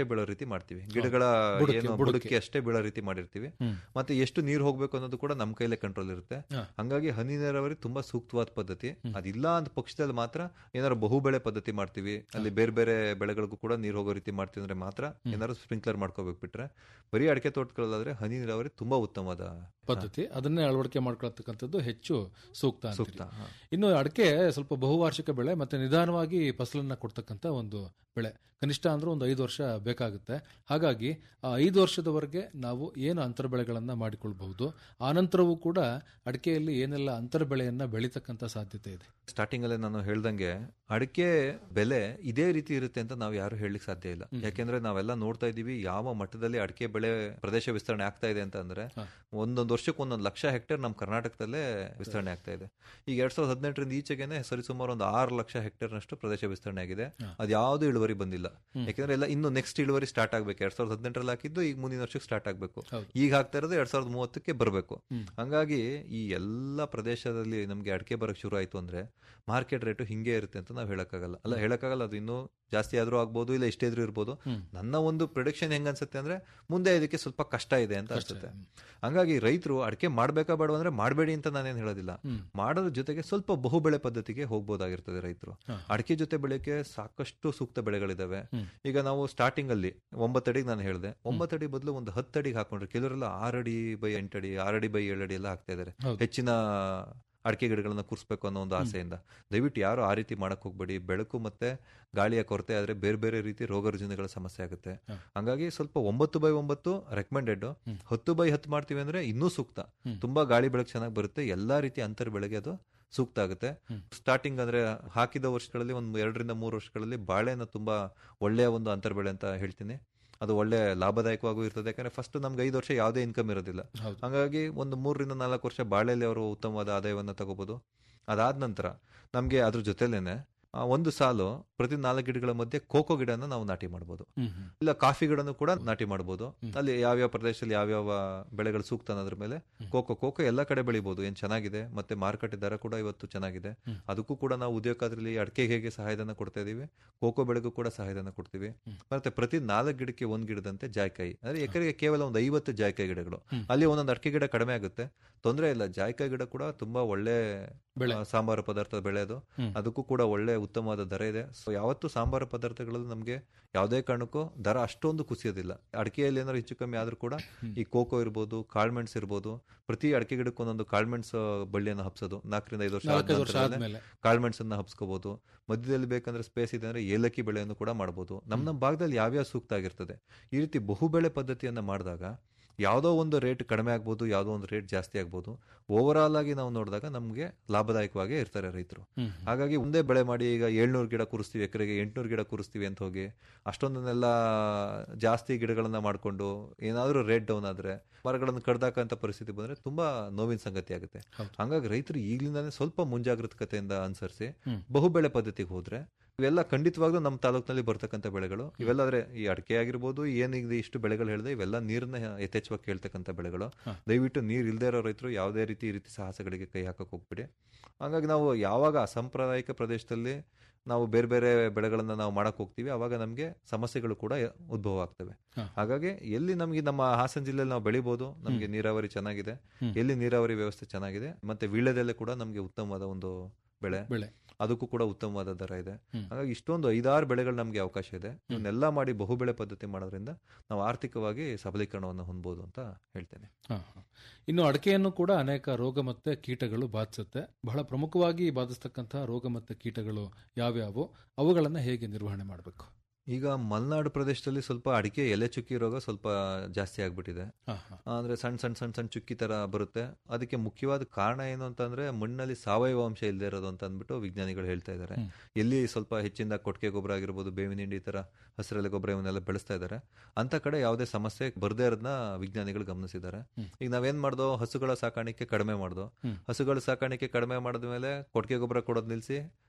ರೀತಿ ಮಾಡ್ತೀವಿ ಗಿಡಗಳ ಬುಡಕ್ಕೆ, ಏನು ಬುಡಕ್ಕೆ. ಬುಡಕ್ಕೆ ಅಷ್ಟೇ ಬೀಳೋ ರೀತಿ ಮಾಡಿರ್ತೀವಿ ಹ್ಮ್. ಮತ್ತೆ ಎಷ್ಟು ನೀರು ಹೋಗ್ಬೇಕು ಅನ್ನೋದು ಕೂಡ ನಮ್ಮ ಕೈಲೇ ಕಂಟ್ರೋಲ್ ಇರುತ್ತೆ ಹಾ. ಹಂಗಾಗಿ ಹನಿ ನೀರಾವರಿ ತುಂಬಾ ಸೂಕ್ತವಾದ ಪದ್ಧತಿ ಅದಿಲ್ಲ ಅಂತ ಪಕ್ಷದಲ್ಲಿ ಮಾತ್ರ ಏನಾದ್ರು ಬಹುಬೆಳೆ ಪದ್ಧತಿ ಮಾಡ್ತೀವಿ ಅಲ್ಲಿ ಬೇರೆ ಬೇರೆ ಬೆಳೆಗಳಿಗೂ ಕೂಡ ನೀರು ಹೋಗೋ ರೀತಿ ಮಾಡ್ತೀವಿ ಅಂದ್ರೆ ಮಾತ್ರ ಏನಾದ್ರು ಸ್ಪ್ರಿಂಕ್ಲರ್ ಮಾಡ್ಕೋಬೇಕು ಬಿಟ್ರೆ ಬರೀ ಅಡಿಕೆ ತೋಟಗಳಾದ್ರೆ ಹನಿ ನೀರಾವರಿ ತುಂಬಾ ಉತ್ತಮವಾದ ಪದ್ಧತಿ ಅದನ್ನೇ ಅಳವಡಿಕೆ ಮಾಡ್ಕೊಳ್ತಕ್ಕಂಥದ್ದು ಹೆಚ್ಚು ಸೂಕ್ತ ಅಂತೀರಿ. ಸೂಕ್ತ ಹಾ. ಇನ್ನು ಅಡಿಕೆ ಸ್ವಲ್ಪ ಬಹುವಾರ್ಷಿಕ ಬೆಳೆ ಮತ್ತೆ ನಿಧಾನವಾಗಿ ಫಸಲನ್ನ ಕೊಡ್ತಕ್ಕಂಥ ಒಂದು ಬೆಳೆ ಕನಿಷ್ಠ ಅಂದ್ರೆ ಒಂದು ಐದು ವರ್ಷ ಬೇಕಾಗುತ್ತೆ ಹಾಗಾಗಿ ಆ ಐದು ವರ್ಷದವರೆಗೆ ನಾವು ಏನು ಅಂತರ ಬೆಳೆಗಳನ್ನ ಮಾಡಿಕೊಳ್ಬಹುದು ಆನಂತರವೂ ಕೂಡ ಅಡಿಕೆಯಲ್ಲಿ ಏನೆಲ್ಲ ಅಂತರ ಬೆಳೆಯನ್ನ ಬೆಳೀತಕ್ಕಂಥ ಸಾಧ್ಯತೆ ಇದೆ ಸ್ಟಾರ್ಟಿಂಗ್ ಅಲ್ಲೇ ನಾನು ಹೇಳ್ದಂಗೆ ಅಡಿಕೆ ಬೆಲೆ ಇದೇ ರೀತಿ ಇರುತ್ತೆ ಅಂತ ನಾವು ಯಾರು ಹೇಳಲಿಕ್ಕೆ ಸಾಧ್ಯ ಇಲ್ಲ ಯಾಕೆಂದ್ರೆ ನಾವೆಲ್ಲ ನೋಡ್ತಾ ಇದೀವಿ ಯಾವ ಮಟ್ಟದಲ್ಲಿ ಅಡಿಕೆ ಬೆಳೆ ಪ್ರದೇಶ ವಿಸ್ತರಣೆ ಆಗ್ತಾ ಇದೆ ಅಂತ ಅಂದ್ರೆ ಹಾ. ಒಂದೊಂದು ವರ್ಷಕ್ಕೆ ಒಂದೊಂದು ಲಕ್ಷ ಹೆಕ್ಟೇರ್ ನಮ್ಮ ಕರ್ನಾಟಕದಲ್ಲೇ ವಿಸ್ತರಣೆ ಆಗ್ತಾ ಇದೆ ಈಗ ಎರಡ್ ಸಾವಿರದ ಹದಿನೆಂಟರಿಂದ ಈಚೆಗೆನೆ ಸರಿಸುಮಾರು ಒಂದು ಆರು ಲಕ್ಷ ಹೆಕ್ಟೇರ್ ನಷ್ಟು ಪ್ರದೇಶ ವಿಸ್ತರಣೆ ಆಗಿದೆ ಹಾ. ಅದು ಯಾವ್ದು ಇಳುವರಿ ಬಂದಿಲ್ಲ ಯಾಕೆಂದ್ರೆ ಎಲ್ಲ ಇನ್ನು ನೆಕ್ಸ್ಟ್ ಇಳುವರಿ ಸ್ಟಾರ್ಟ್ ಆಗ್ಬೇಕು ಎರಡ್ ಸಾವಿರದ ಹದಿನೆಂಟರಲ್ಲಿ ಹಾಕಿದ್ದು ಈಗ ಮುಂದಿನ ವರ್ಷಕ್ಕೆ ಸ್ಟಾರ್ಟ್ ಆಗ್ಬೇಕು ಹೌದು. ಈಗ ಆಗ್ತಾ ಇರೋದು ಎರಡ್ ಸಾವಿರದ ಮೂವತ್ತಕ್ಕೆ ಬರಬೇಕು ಹ್ಮ್. ಹಂಗಾಗಿ ಈ ಎಲ್ಲ ಪ್ರದೇಶದಲ್ಲಿ ನಮ್ಗೆ ಅಡಿಕೆ ಬರಕ್ ಶುರು ಆಯ್ತು ಅಂದ್ರೆ ಮಾರ್ಕೆಟ್ ರೇಟು ಹಿಂಗೆ ಇರುತ್ತೆ ಅಂತ ನಾವು ಹೇಳಕ್ಕಾಗಲ್ಲ ಅಲ್ಲ ಹೇಳಕ್ಕಾಗಲ್ಲ ಅದು ಇನ್ನೂ ಜಾಸ್ತಿ ಆದ್ರೂ ಆಗ್ಬೋದು ಇಲ್ಲ ಇಷ್ಟೇ ಇದ್ರೂ ಇರ್ಬೋದು ಹ್ಮ್. ನನ್ನ ಒಂದು ಪ್ರೊಡಿಕ್ಷನ್ ಹೆಂಗ್ ಅನ್ಸುತ್ತೆ ಅಂದ್ರೆ ಮುಂದೆ ಇದಕ್ಕೆ ಸ್ವಲ್ಪ ಕಷ್ಟ ಇದೆ ಅಂತ ಕಷ್ಟ ಅನ್ಸುತ್ತೆ ಇದೆ. ಹಂಗಾಗಿ ರೈತರು ಅಡಿಕೆ ಮಾಡ್ಬೇಕಾ ಬೇಡ ಅಂದ್ರೆ ಮಾಡಬೇಡಿ ಅಂತ ನಾನೇನು ಹೇಳೋದಿಲ್ಲ ಹ್ಮ್. ಮಾಡೋದ್ರ ಜೊತೆಗೆ ಸ್ವಲ್ಪ ಬಹುಬೆಳೆ ಪದ್ಧತಿಗೆ ಹೋಗ್ಬೋದಾಗಿರ್ತದೆ ರೈತರು ಹಾ. ಅಡಿಕೆ ಜೊತೆ ಬೆಳೆಗೆ ಸಾಕಷ್ಟು ಸೂಕ್ತ ಬೆಳೆಗಳಿದಾವೆ ಹ್ಮ್. ಈಗ ನಾವು ಸ್ಟಾರ್ಟಿಂಗ್ ಅಲ್ಲಿ ಒಂಬತ್ತಡಿಗೆ ನಾನು ಹೇಳಿದೆ ಒಂಬತ್ತಡಿ ಬದಲು ಒಂದು ಹತ್ತಡಿಗೆ ಹಾಕೊಂಡ್ರೆ ಕೆಲವರೆಲ್ಲ ಆರಡಿ ಬೈ ಎಂಟಡಿ ಆರಡಿ ಬೈ ಏಳಡಿ ಎಲ್ಲ ಹಾಕ್ತಾ ಇದಾರೆ ಹೌದು. ಹೆಚ್ಚಿನ ಅಡಿಕೆ ಗಿಡಗಳನ್ನ ಕೂರಿಸ್ಬೇಕು ಅನ್ನೋ ಒಂದು ಆಸೆಯಿಂದ ದಯವಿಟ್ಟು ಯಾರು ಆ ರೀತಿ ಮಾಡಕ್ ಹೋಗ್ಬೇಡಿ ಬೆಳಕು ಮತ್ತೆ ಗಾಳಿಯ ಕೊರತೆ ಆದ್ರೆ ಬೇರೆ ಬೇರೆ ರೀತಿ ರೋಗ ರುಜಿನಗಳ ಸಮಸ್ಯೆ ಆಗುತ್ತೆ ಹ. ಹಂಗಾಗಿ ಸ್ವಲ್ಪ ಒಂಬತ್ತು ಬೈ ಒಂಬತ್ತು ರೆಕಮೆಂಡೆಡ್ ಹ್ಮ್. ಹತ್ತು ಬೈ ಹತ್ತು ಮಾಡ್ತೀವಿ ಅಂದ್ರೆ ಇನ್ನೂ ಸೂಕ್ತ ಹ್ಮ್. ತುಂಬಾ ಗಾಳಿ ಬೆಳಕು ಚೆನ್ನಾಗಿ ಬರುತ್ತೆ ಎಲ್ಲಾ ರೀತಿ ಅಂತರ ಬೆಳೆಗೆ ಅದು ಸೂಕ್ತ ಆಗುತ್ತೆ ಹ್ಮ್. ಸ್ಟಾರ್ಟಿಂಗ್ ಅಂದ್ರೆ ಹಾಕಿದ ವರ್ಷಗಳಲ್ಲಿ ಒಂದು ಎರಡರಿಂದ ಮೂರು ವರ್ಷಗಳಲ್ಲಿ ಬಾಳೆನ ತುಂಬಾ ಒಳ್ಳೆಯ ಒಂದು ಅಂತರ ಬೆಳೆ ಅಂತ ಹೇಳ್ತೀನಿ ಅದು ಒಳ್ಳೆ ಲಾಭದಾಯಕವಾಗೂ ಇರ್ತದೆ ಯಾಕಂದ್ರೆ ಫಸ್ಟ್ ನಮ್ಗೆ ಐದು ವರ್ಷ ಯಾವುದೇ ಇನ್ಕಮ್ ಇರೋದಿಲ್ಲ ಹೌದು ಹಂಗಾಗಿ ಒಂದು ಮೂರರಿಂದ ನಾಲ್ಕು ವರ್ಷ ಬಾಳೆಯಲ್ಲಿ ಅವರು ಉತ್ತಮವಾದ ಆದಾಯವನ್ನು ತಗೋಬಹುದು ಅದಾದ ನಂತರ ನಮಗೆ ಅದ್ರ ಜೊತೆಲೇನೆ ಆ, ಒಂದು ಸಾಲು ಪ್ರತಿ ನಾಲ್ಕು ಗಿಡಗಳ ಮಧ್ಯೆ ಕೋಕೋ ಗಿಡನ ನಾವು ನಾಟಿ ಮಾಡ್ಬೋದು ಹ್ಮ್ ಹ್ಮ್ ಇಲ್ಲ ಕಾಫಿ ಗಿಡನು ಕೂಡ ನಾಟಿ ಮಾಡ್ಬೋದು ಹ್ಮ್. ಅಲ್ಲಿ ಯಾವ್ಯಾವ ಪ್ರದೇಶದಲ್ಲಿ ಯಾವ್ಯಾವ ಬೆಳೆಗಳು ಸೂಕ್ತ ಅನ್ನೋದ್ರ ಮೇಲೆ ಕೋಕೋ ಕೋಕೋ ಎಲ್ಲ ಕಡೆ ಬೆಳಿಬಹುದು ಏನ್ ಚೆನ್ನಾಗಿದೆ ಮತ್ತೆ ಮಾರುಕಟ್ಟೆ ದರ ಕೂಡ ಇವತ್ತು ಚೆನ್ನಾಗಿದೆ ಹ್ಮ್. ಅದಕ್ಕೂ ಕೂಡ ನಾವು ಉದ್ಯೋಗ ಖಾತ್ರಿಲಿ ಅಡಿಕೆಗೆ ಹೇಗೆ ಸಹಾಯಧನ ಕೊಡ್ತಾ ಇದೀವಿ ಕೋಕೋ ಬೆಳೆಗೂ ಕೂಡ ಸಹಾಯಧನ ಕೊಡ್ತೀವಿ ಹ್ಮ್. ಮತ್ತೆ ಪ್ರತಿ ನಾಲ್ಕು ಗಿಡಕ್ಕೆ ಒಂದ್ ಗಿಡದಂತೆ ಜಾಯ್ಕಾಯಿ ಅಂದ್ರೆ ಎಕರೆಗೆ ಕೇವಲ ಒಂದು ಐವತ್ತು ಜಾಯ್ಕಾಯಿ ಗಿಡಗಳು ಹ್ಮ್. ಅಲ್ಲಿ ಒಂದೊಂದು ಅಡಿಕೆ ಗಿಡ ಕಡಿಮೆ ಆಗುತ್ತೆ ತೊಂದರೆ ಇಲ್ಲ ಜಾಯ್ಕಾಯಿ ಗಿಡ ಕೂಡ ತುಂಬಾ ಒಳ್ಳೆ ಬೆಳೆ. ಆ, ಸಾಂಬಾರು ಪದಾರ್ಥ ಬೆಳೆ ಅದು ಹ್ಮ್. ಅದಕ್ಕೂ ಕೂಡ ಒಳ್ಳೆ ಉತ್ತಮವಾದ ದರ ಇದೆ ಸೊ ಯಾವತ್ತು ಸಾಂಬಾರು ಪದಾರ್ಥಗಳಲ್ಲಿ ನಮಗೆ ಯಾವುದೇ ಕಾರಣಕ್ಕೂ ದರ ಅಷ್ಟೊಂದು ಕುಸಿಯೋದಿಲ್ಲ ಅಡಿಕೆಯಲ್ಲಿ ಏನಾದ್ರು ಹೆಚ್ಚು ಕಮ್ಮಿ ಆದ್ರೂ ಕೂಡ ಈ ಕೋಕೋ ಇರ್ಬೋದು ಕಾಳ್ಮೆಣ್ಸ್ ಇರ್ಬೋದು ಪ್ರತಿ ಅಡಿಕೆ ಗಿಡಕ್ಕೆ ಒಂದೊಂದು ಕಾಳ್ಮೆಣ್ಸ್ ಬಳ್ಳಿಯನ್ನು ಹಬ್ಸೋದು ನಾಲ್ಕರಿಂದ ಐದು ವರ್ಷ ಆದ ನಾಲ್ಕೈದು ವರ್ಷ ನಂತರದಲ್ಲೇ ಆದ್ಮೇಲೆ ಕಾಳ್ಮೆಣ್ಸ್ ಅನ್ನ ಹಬ್ಸ್ಕೋಬಹುದು ಮಧ್ಯದಲ್ಲಿ ಬೇಕಂದ್ರೆ ಸ್ಪೇಸ್ ಇದೆ ಅಂದ್ರೆ ಏಲಕ್ಕಿ ಬೆಳೆಯನ್ನು ಕೂಡ ಮಾಡಬಹುದು ನಮ್ಮ ನಮ್ಮ ಭಾಗದಲ್ಲಿ ಯಾವ್ಯಾವ ಸೂಕ್ತ ಆಗಿರ್ತದೆ ಈ ರೀತಿ ಬಹುಬೆಳೆ ಪದ್ಧತಿಯನ್ನ ಮಾಡಿದಾಗ ಯಾವುದೋ ಒಂದು ರೇಟ್ ಕಡಿಮೆ ಆಗ್ಬೋದು ಯಾವುದೋ ಒಂದು ರೇಟ್ ಜಾಸ್ತಿ ಆಗ್ಬೋದು ಓವರ್ ಆಲ್ ಆಗಿ ನಾವು ನೋಡಿದಾಗ ನಮಗೆ ಲಾಭದಾಯಕವಾಗೇ ಇರ್ತಾರೆ ರೈತರು ಹ್ಮ್ ಹ್ಮ್. ಹಾಗಾಗಿ ಒಂದೇ ಬೆಳೆ ಮಾಡಿ ಈಗ ಏಳ್ನೂರು ಗಿಡ ಕೂರಿಸ್ತೀವಿ ಎಕರೆಗೆ ಎಂಟ್ನೂರು ಗಿಡ ಕೂರಿಸ್ತೀವಿ ಅಂತ ಹೋಗಿ ಅಷ್ಟೊಂದನ್ನೆಲ್ಲ ಜಾಸ್ತಿ ಗಿಡಗಳನ್ನ ಮಾಡಿಕೊಂಡು ಏನಾದರೂ ರೇಟ್ ಡೌನ್ ಆದ್ರೆ ಮರಗಳನ್ನು ಕಡ್ದಾಕಂತ ಪರಿಸ್ಥಿತಿ ಬಂದ್ರೆ ತುಂಬಾ ನೋವಿನ ಸಂಗತಿ ಆಗುತ್ತೆ ಹೌದು. ಹಂಗಾಗಿ ರೈತರು ಈಗಲಿಂದಾನೇ ಸ್ವಲ್ಪ ಮುಂಜಾಗ್ರತಕತೆಯಿಂದ ಅನುಸರಿಸಿ ಹ್ಮ್. ಬಹುಬೆಳೆ ಪದ್ಧತಿಗೆ ಹೋದ್ರೆ ಇವೆಲ್ಲ ಖಂಡಿತವಾಗ್ಲೂ ನಮ್ಮ ತಾಲೂಕಿನಲ್ಲಿ ಬರ್ತಕ್ಕಂಥ ಬೆಳೆಗಳು ಇವೆಲ್ಲ ಅಂದ್ರೆ ಈ ಅಡಿಕೆ ಆಗಿರ್ಬೋದು ಏನಿದೆ ಇಷ್ಟು ಬೆಳೆಗಳು ಹೇಳಿದೆ ಇವೆಲ್ಲ ನೀರನ್ನ ಯಥೇಚ್ಛವಾಗಿ ಕೇಳ್ತಕ್ಕಂಥ ಬೆಳೆಗಳು ಹಾ. ದಯವಿಟ್ಟು ನೀರು ಇಲ್ಲದೆ ಇರೋ ರೈತರು ಯಾವುದೇ ರೀತಿ ಈ ರೀತಿ ಸಾಹಸಗಳಿಗೆ ಕೈ ಹಾಕಕ್ ಹೋಗ್ಬಿಡಿ ಹಾಗಾಗಿ ನಾವು ಯಾವಾಗ ಅಸಾಂಪ್ರದಾಯಿಕ ಪ್ರದೇಶದಲ್ಲಿ ನಾವು ಬೇರೆ ಬೇರೆ ಬೆಳೆಗಳನ್ನ ನಾವು ಮಾಡಕ್ ಹೋಗ್ತೀವಿ ಅವಾಗ ನಮಗೆ ಸಮಸ್ಯೆಗಳು ಕೂಡ ಉದ್ಭವ ಆಗ್ತವೆ ಹಾ. ಹಾಗಾಗಿ ಎಲ್ಲಿ ನಮಗೆ ನಮ್ಮ ಹಾಸನ ಜಿಲ್ಲೆಯಲ್ಲಿ ನಾವು ಬೆಳಿಬಹುದು ನಮಗೆ ನೀರಾವರಿ ಚೆನ್ನಾಗಿದೆ ಹ್ಮ್. ಎಲ್ಲಿ ನೀರಾವರಿ ವ್ಯವಸ್ಥೆ ಚೆನ್ನಾಗಿದೆ ಮತ್ತೆ ವೀಳ್ಯದಲ್ಲೇ ಕೂಡ ನಮಗೆ ಉತ್ತಮವಾದ ಒಂದು ಬೆಳೆ ಬೆಳೆ ಅದಕ್ಕೂ ಕೂಡ ಉತ್ತಮವಾದ ದರ ಇದೆ ಹ್ಮ್. ಹಾಗಾಗಿ ಇಷ್ಟೊಂದು ಐದಾರು ಬೆಳೆಗಳು ನಮಗೆ ಅವಕಾಶ ಇದೆ ಇವನ್ನೆಲ್ಲ ಮಾಡಿ ಬಹುಬೆಳೆ ಪದ್ಧತಿ ಮಾಡೋದ್ರಿಂದ ನಾವು ಆರ್ಥಿಕವಾಗಿ ಸಬಲೀಕರಣವನ್ನು ಹೊಂದಬಹುದು ಅಂತ ಹೇಳ್ತೇನೆ ಹಾ, ಹಾ. ಇನ್ನು ಅಡಕೆಯನ್ನು ಕೂಡ ಅನೇಕ ರೋಗ ಮತ್ತೆ ಕೀಟಗಳು ಬಾಧಿಸುತ್ತೆ ಬಹಳ ಪ್ರಮುಖವಾಗಿ ಬಾಧಿಸ್ತಕ್ಕಂತಹ ರೋಗ ಮತ್ತೆ ಕೀಟಗಳು ಯಾವ್ಯಾವು ಅವುಗಳನ್ನ ಹೇಗೆ ನಿರ್ವಹಣೆ ಮಾಡಬೇಕು ಈಗ ಮಲೆನಾಡು ಪ್ರದೇಶದಲ್ಲಿ ಸ್ವಲ್ಪ ಅಡಿಕೆ ಎಲೆ ಚುಕ್ಕಿ ರೋಗ ಸ್ವಲ್ಪ ಜಾಸ್ತಿ ಆಗ್ಬಿಟ್ಟಿದೆ ಅಂದ್ರೆ ಸಣ್ಣ ಸಣ್ಣ ಸಣ್ಣ ಸಣ್ಣ ಚುಕ್ಕಿ ತರ ಬರುತ್ತೆ ಅದಕ್ಕೆ ಮುಖ್ಯವಾದ ಕಾರಣ ಏನು ಅಂತಂದ್ರೆ ಮಣ್ಣಲ್ಲಿ ಸಾವಯವ ಅಂಶ ಇಲ್ಲದೆ ಇರೋದು ಅಂತ ಅಂದ್ಬಿಟ್ಟು ವಿಜ್ಞಾನಿಗಳು ಹೇಳ್ತಾ ಇದ್ದಾರೆ ಹ್ಮ್. ಎಲ್ಲಿ ಸ್ವಲ್ಪ ಹೆಚ್ಚಿನ ಕೊಟ್ಟಿಗೆ ಗೊಬ್ಬರ ಆಗಿರ್ಬೋದು ಬೇವಿನ ಹಿಂಡಿ ಈ ತರ ಹಸಿರೆಲೆ ಗೊಬ್ಬರ ಇವನ್ನೆಲ್ಲ ಬೆಳೆಸ್ತಾ ಇದ್ದಾರೆ ಅಂತ ಕಡೆ ಯಾವುದೇ ಸಮಸ್ಯೆ ಬರ್ದೇ ಇರೋದನ್ನ ವಿಜ್ಞಾನಿಗಳು ಗಮನಿಸಿದ್ದಾರೆ ಹ್ಮ್. ಈಗ ನಾವೇನ್ ಮಾಡ್ದೋ ಹಸುಗಳ ಸಾಕಾಣಿಕೆ ಕಡಿಮೆ ಮಾಡ್ದೋ ಹ್ಮ್. ಹಸುಗಳ ಸಾಕಾಣಿಕೆ ಕಡಿಮೆ ಮಾಡಿದ ಮೇಲೆ ಕೊಟ್ಟಿಗೆ ಗೊಬ್ಬರ ಕೊಡೋದು ನಿಲ್ಸಿ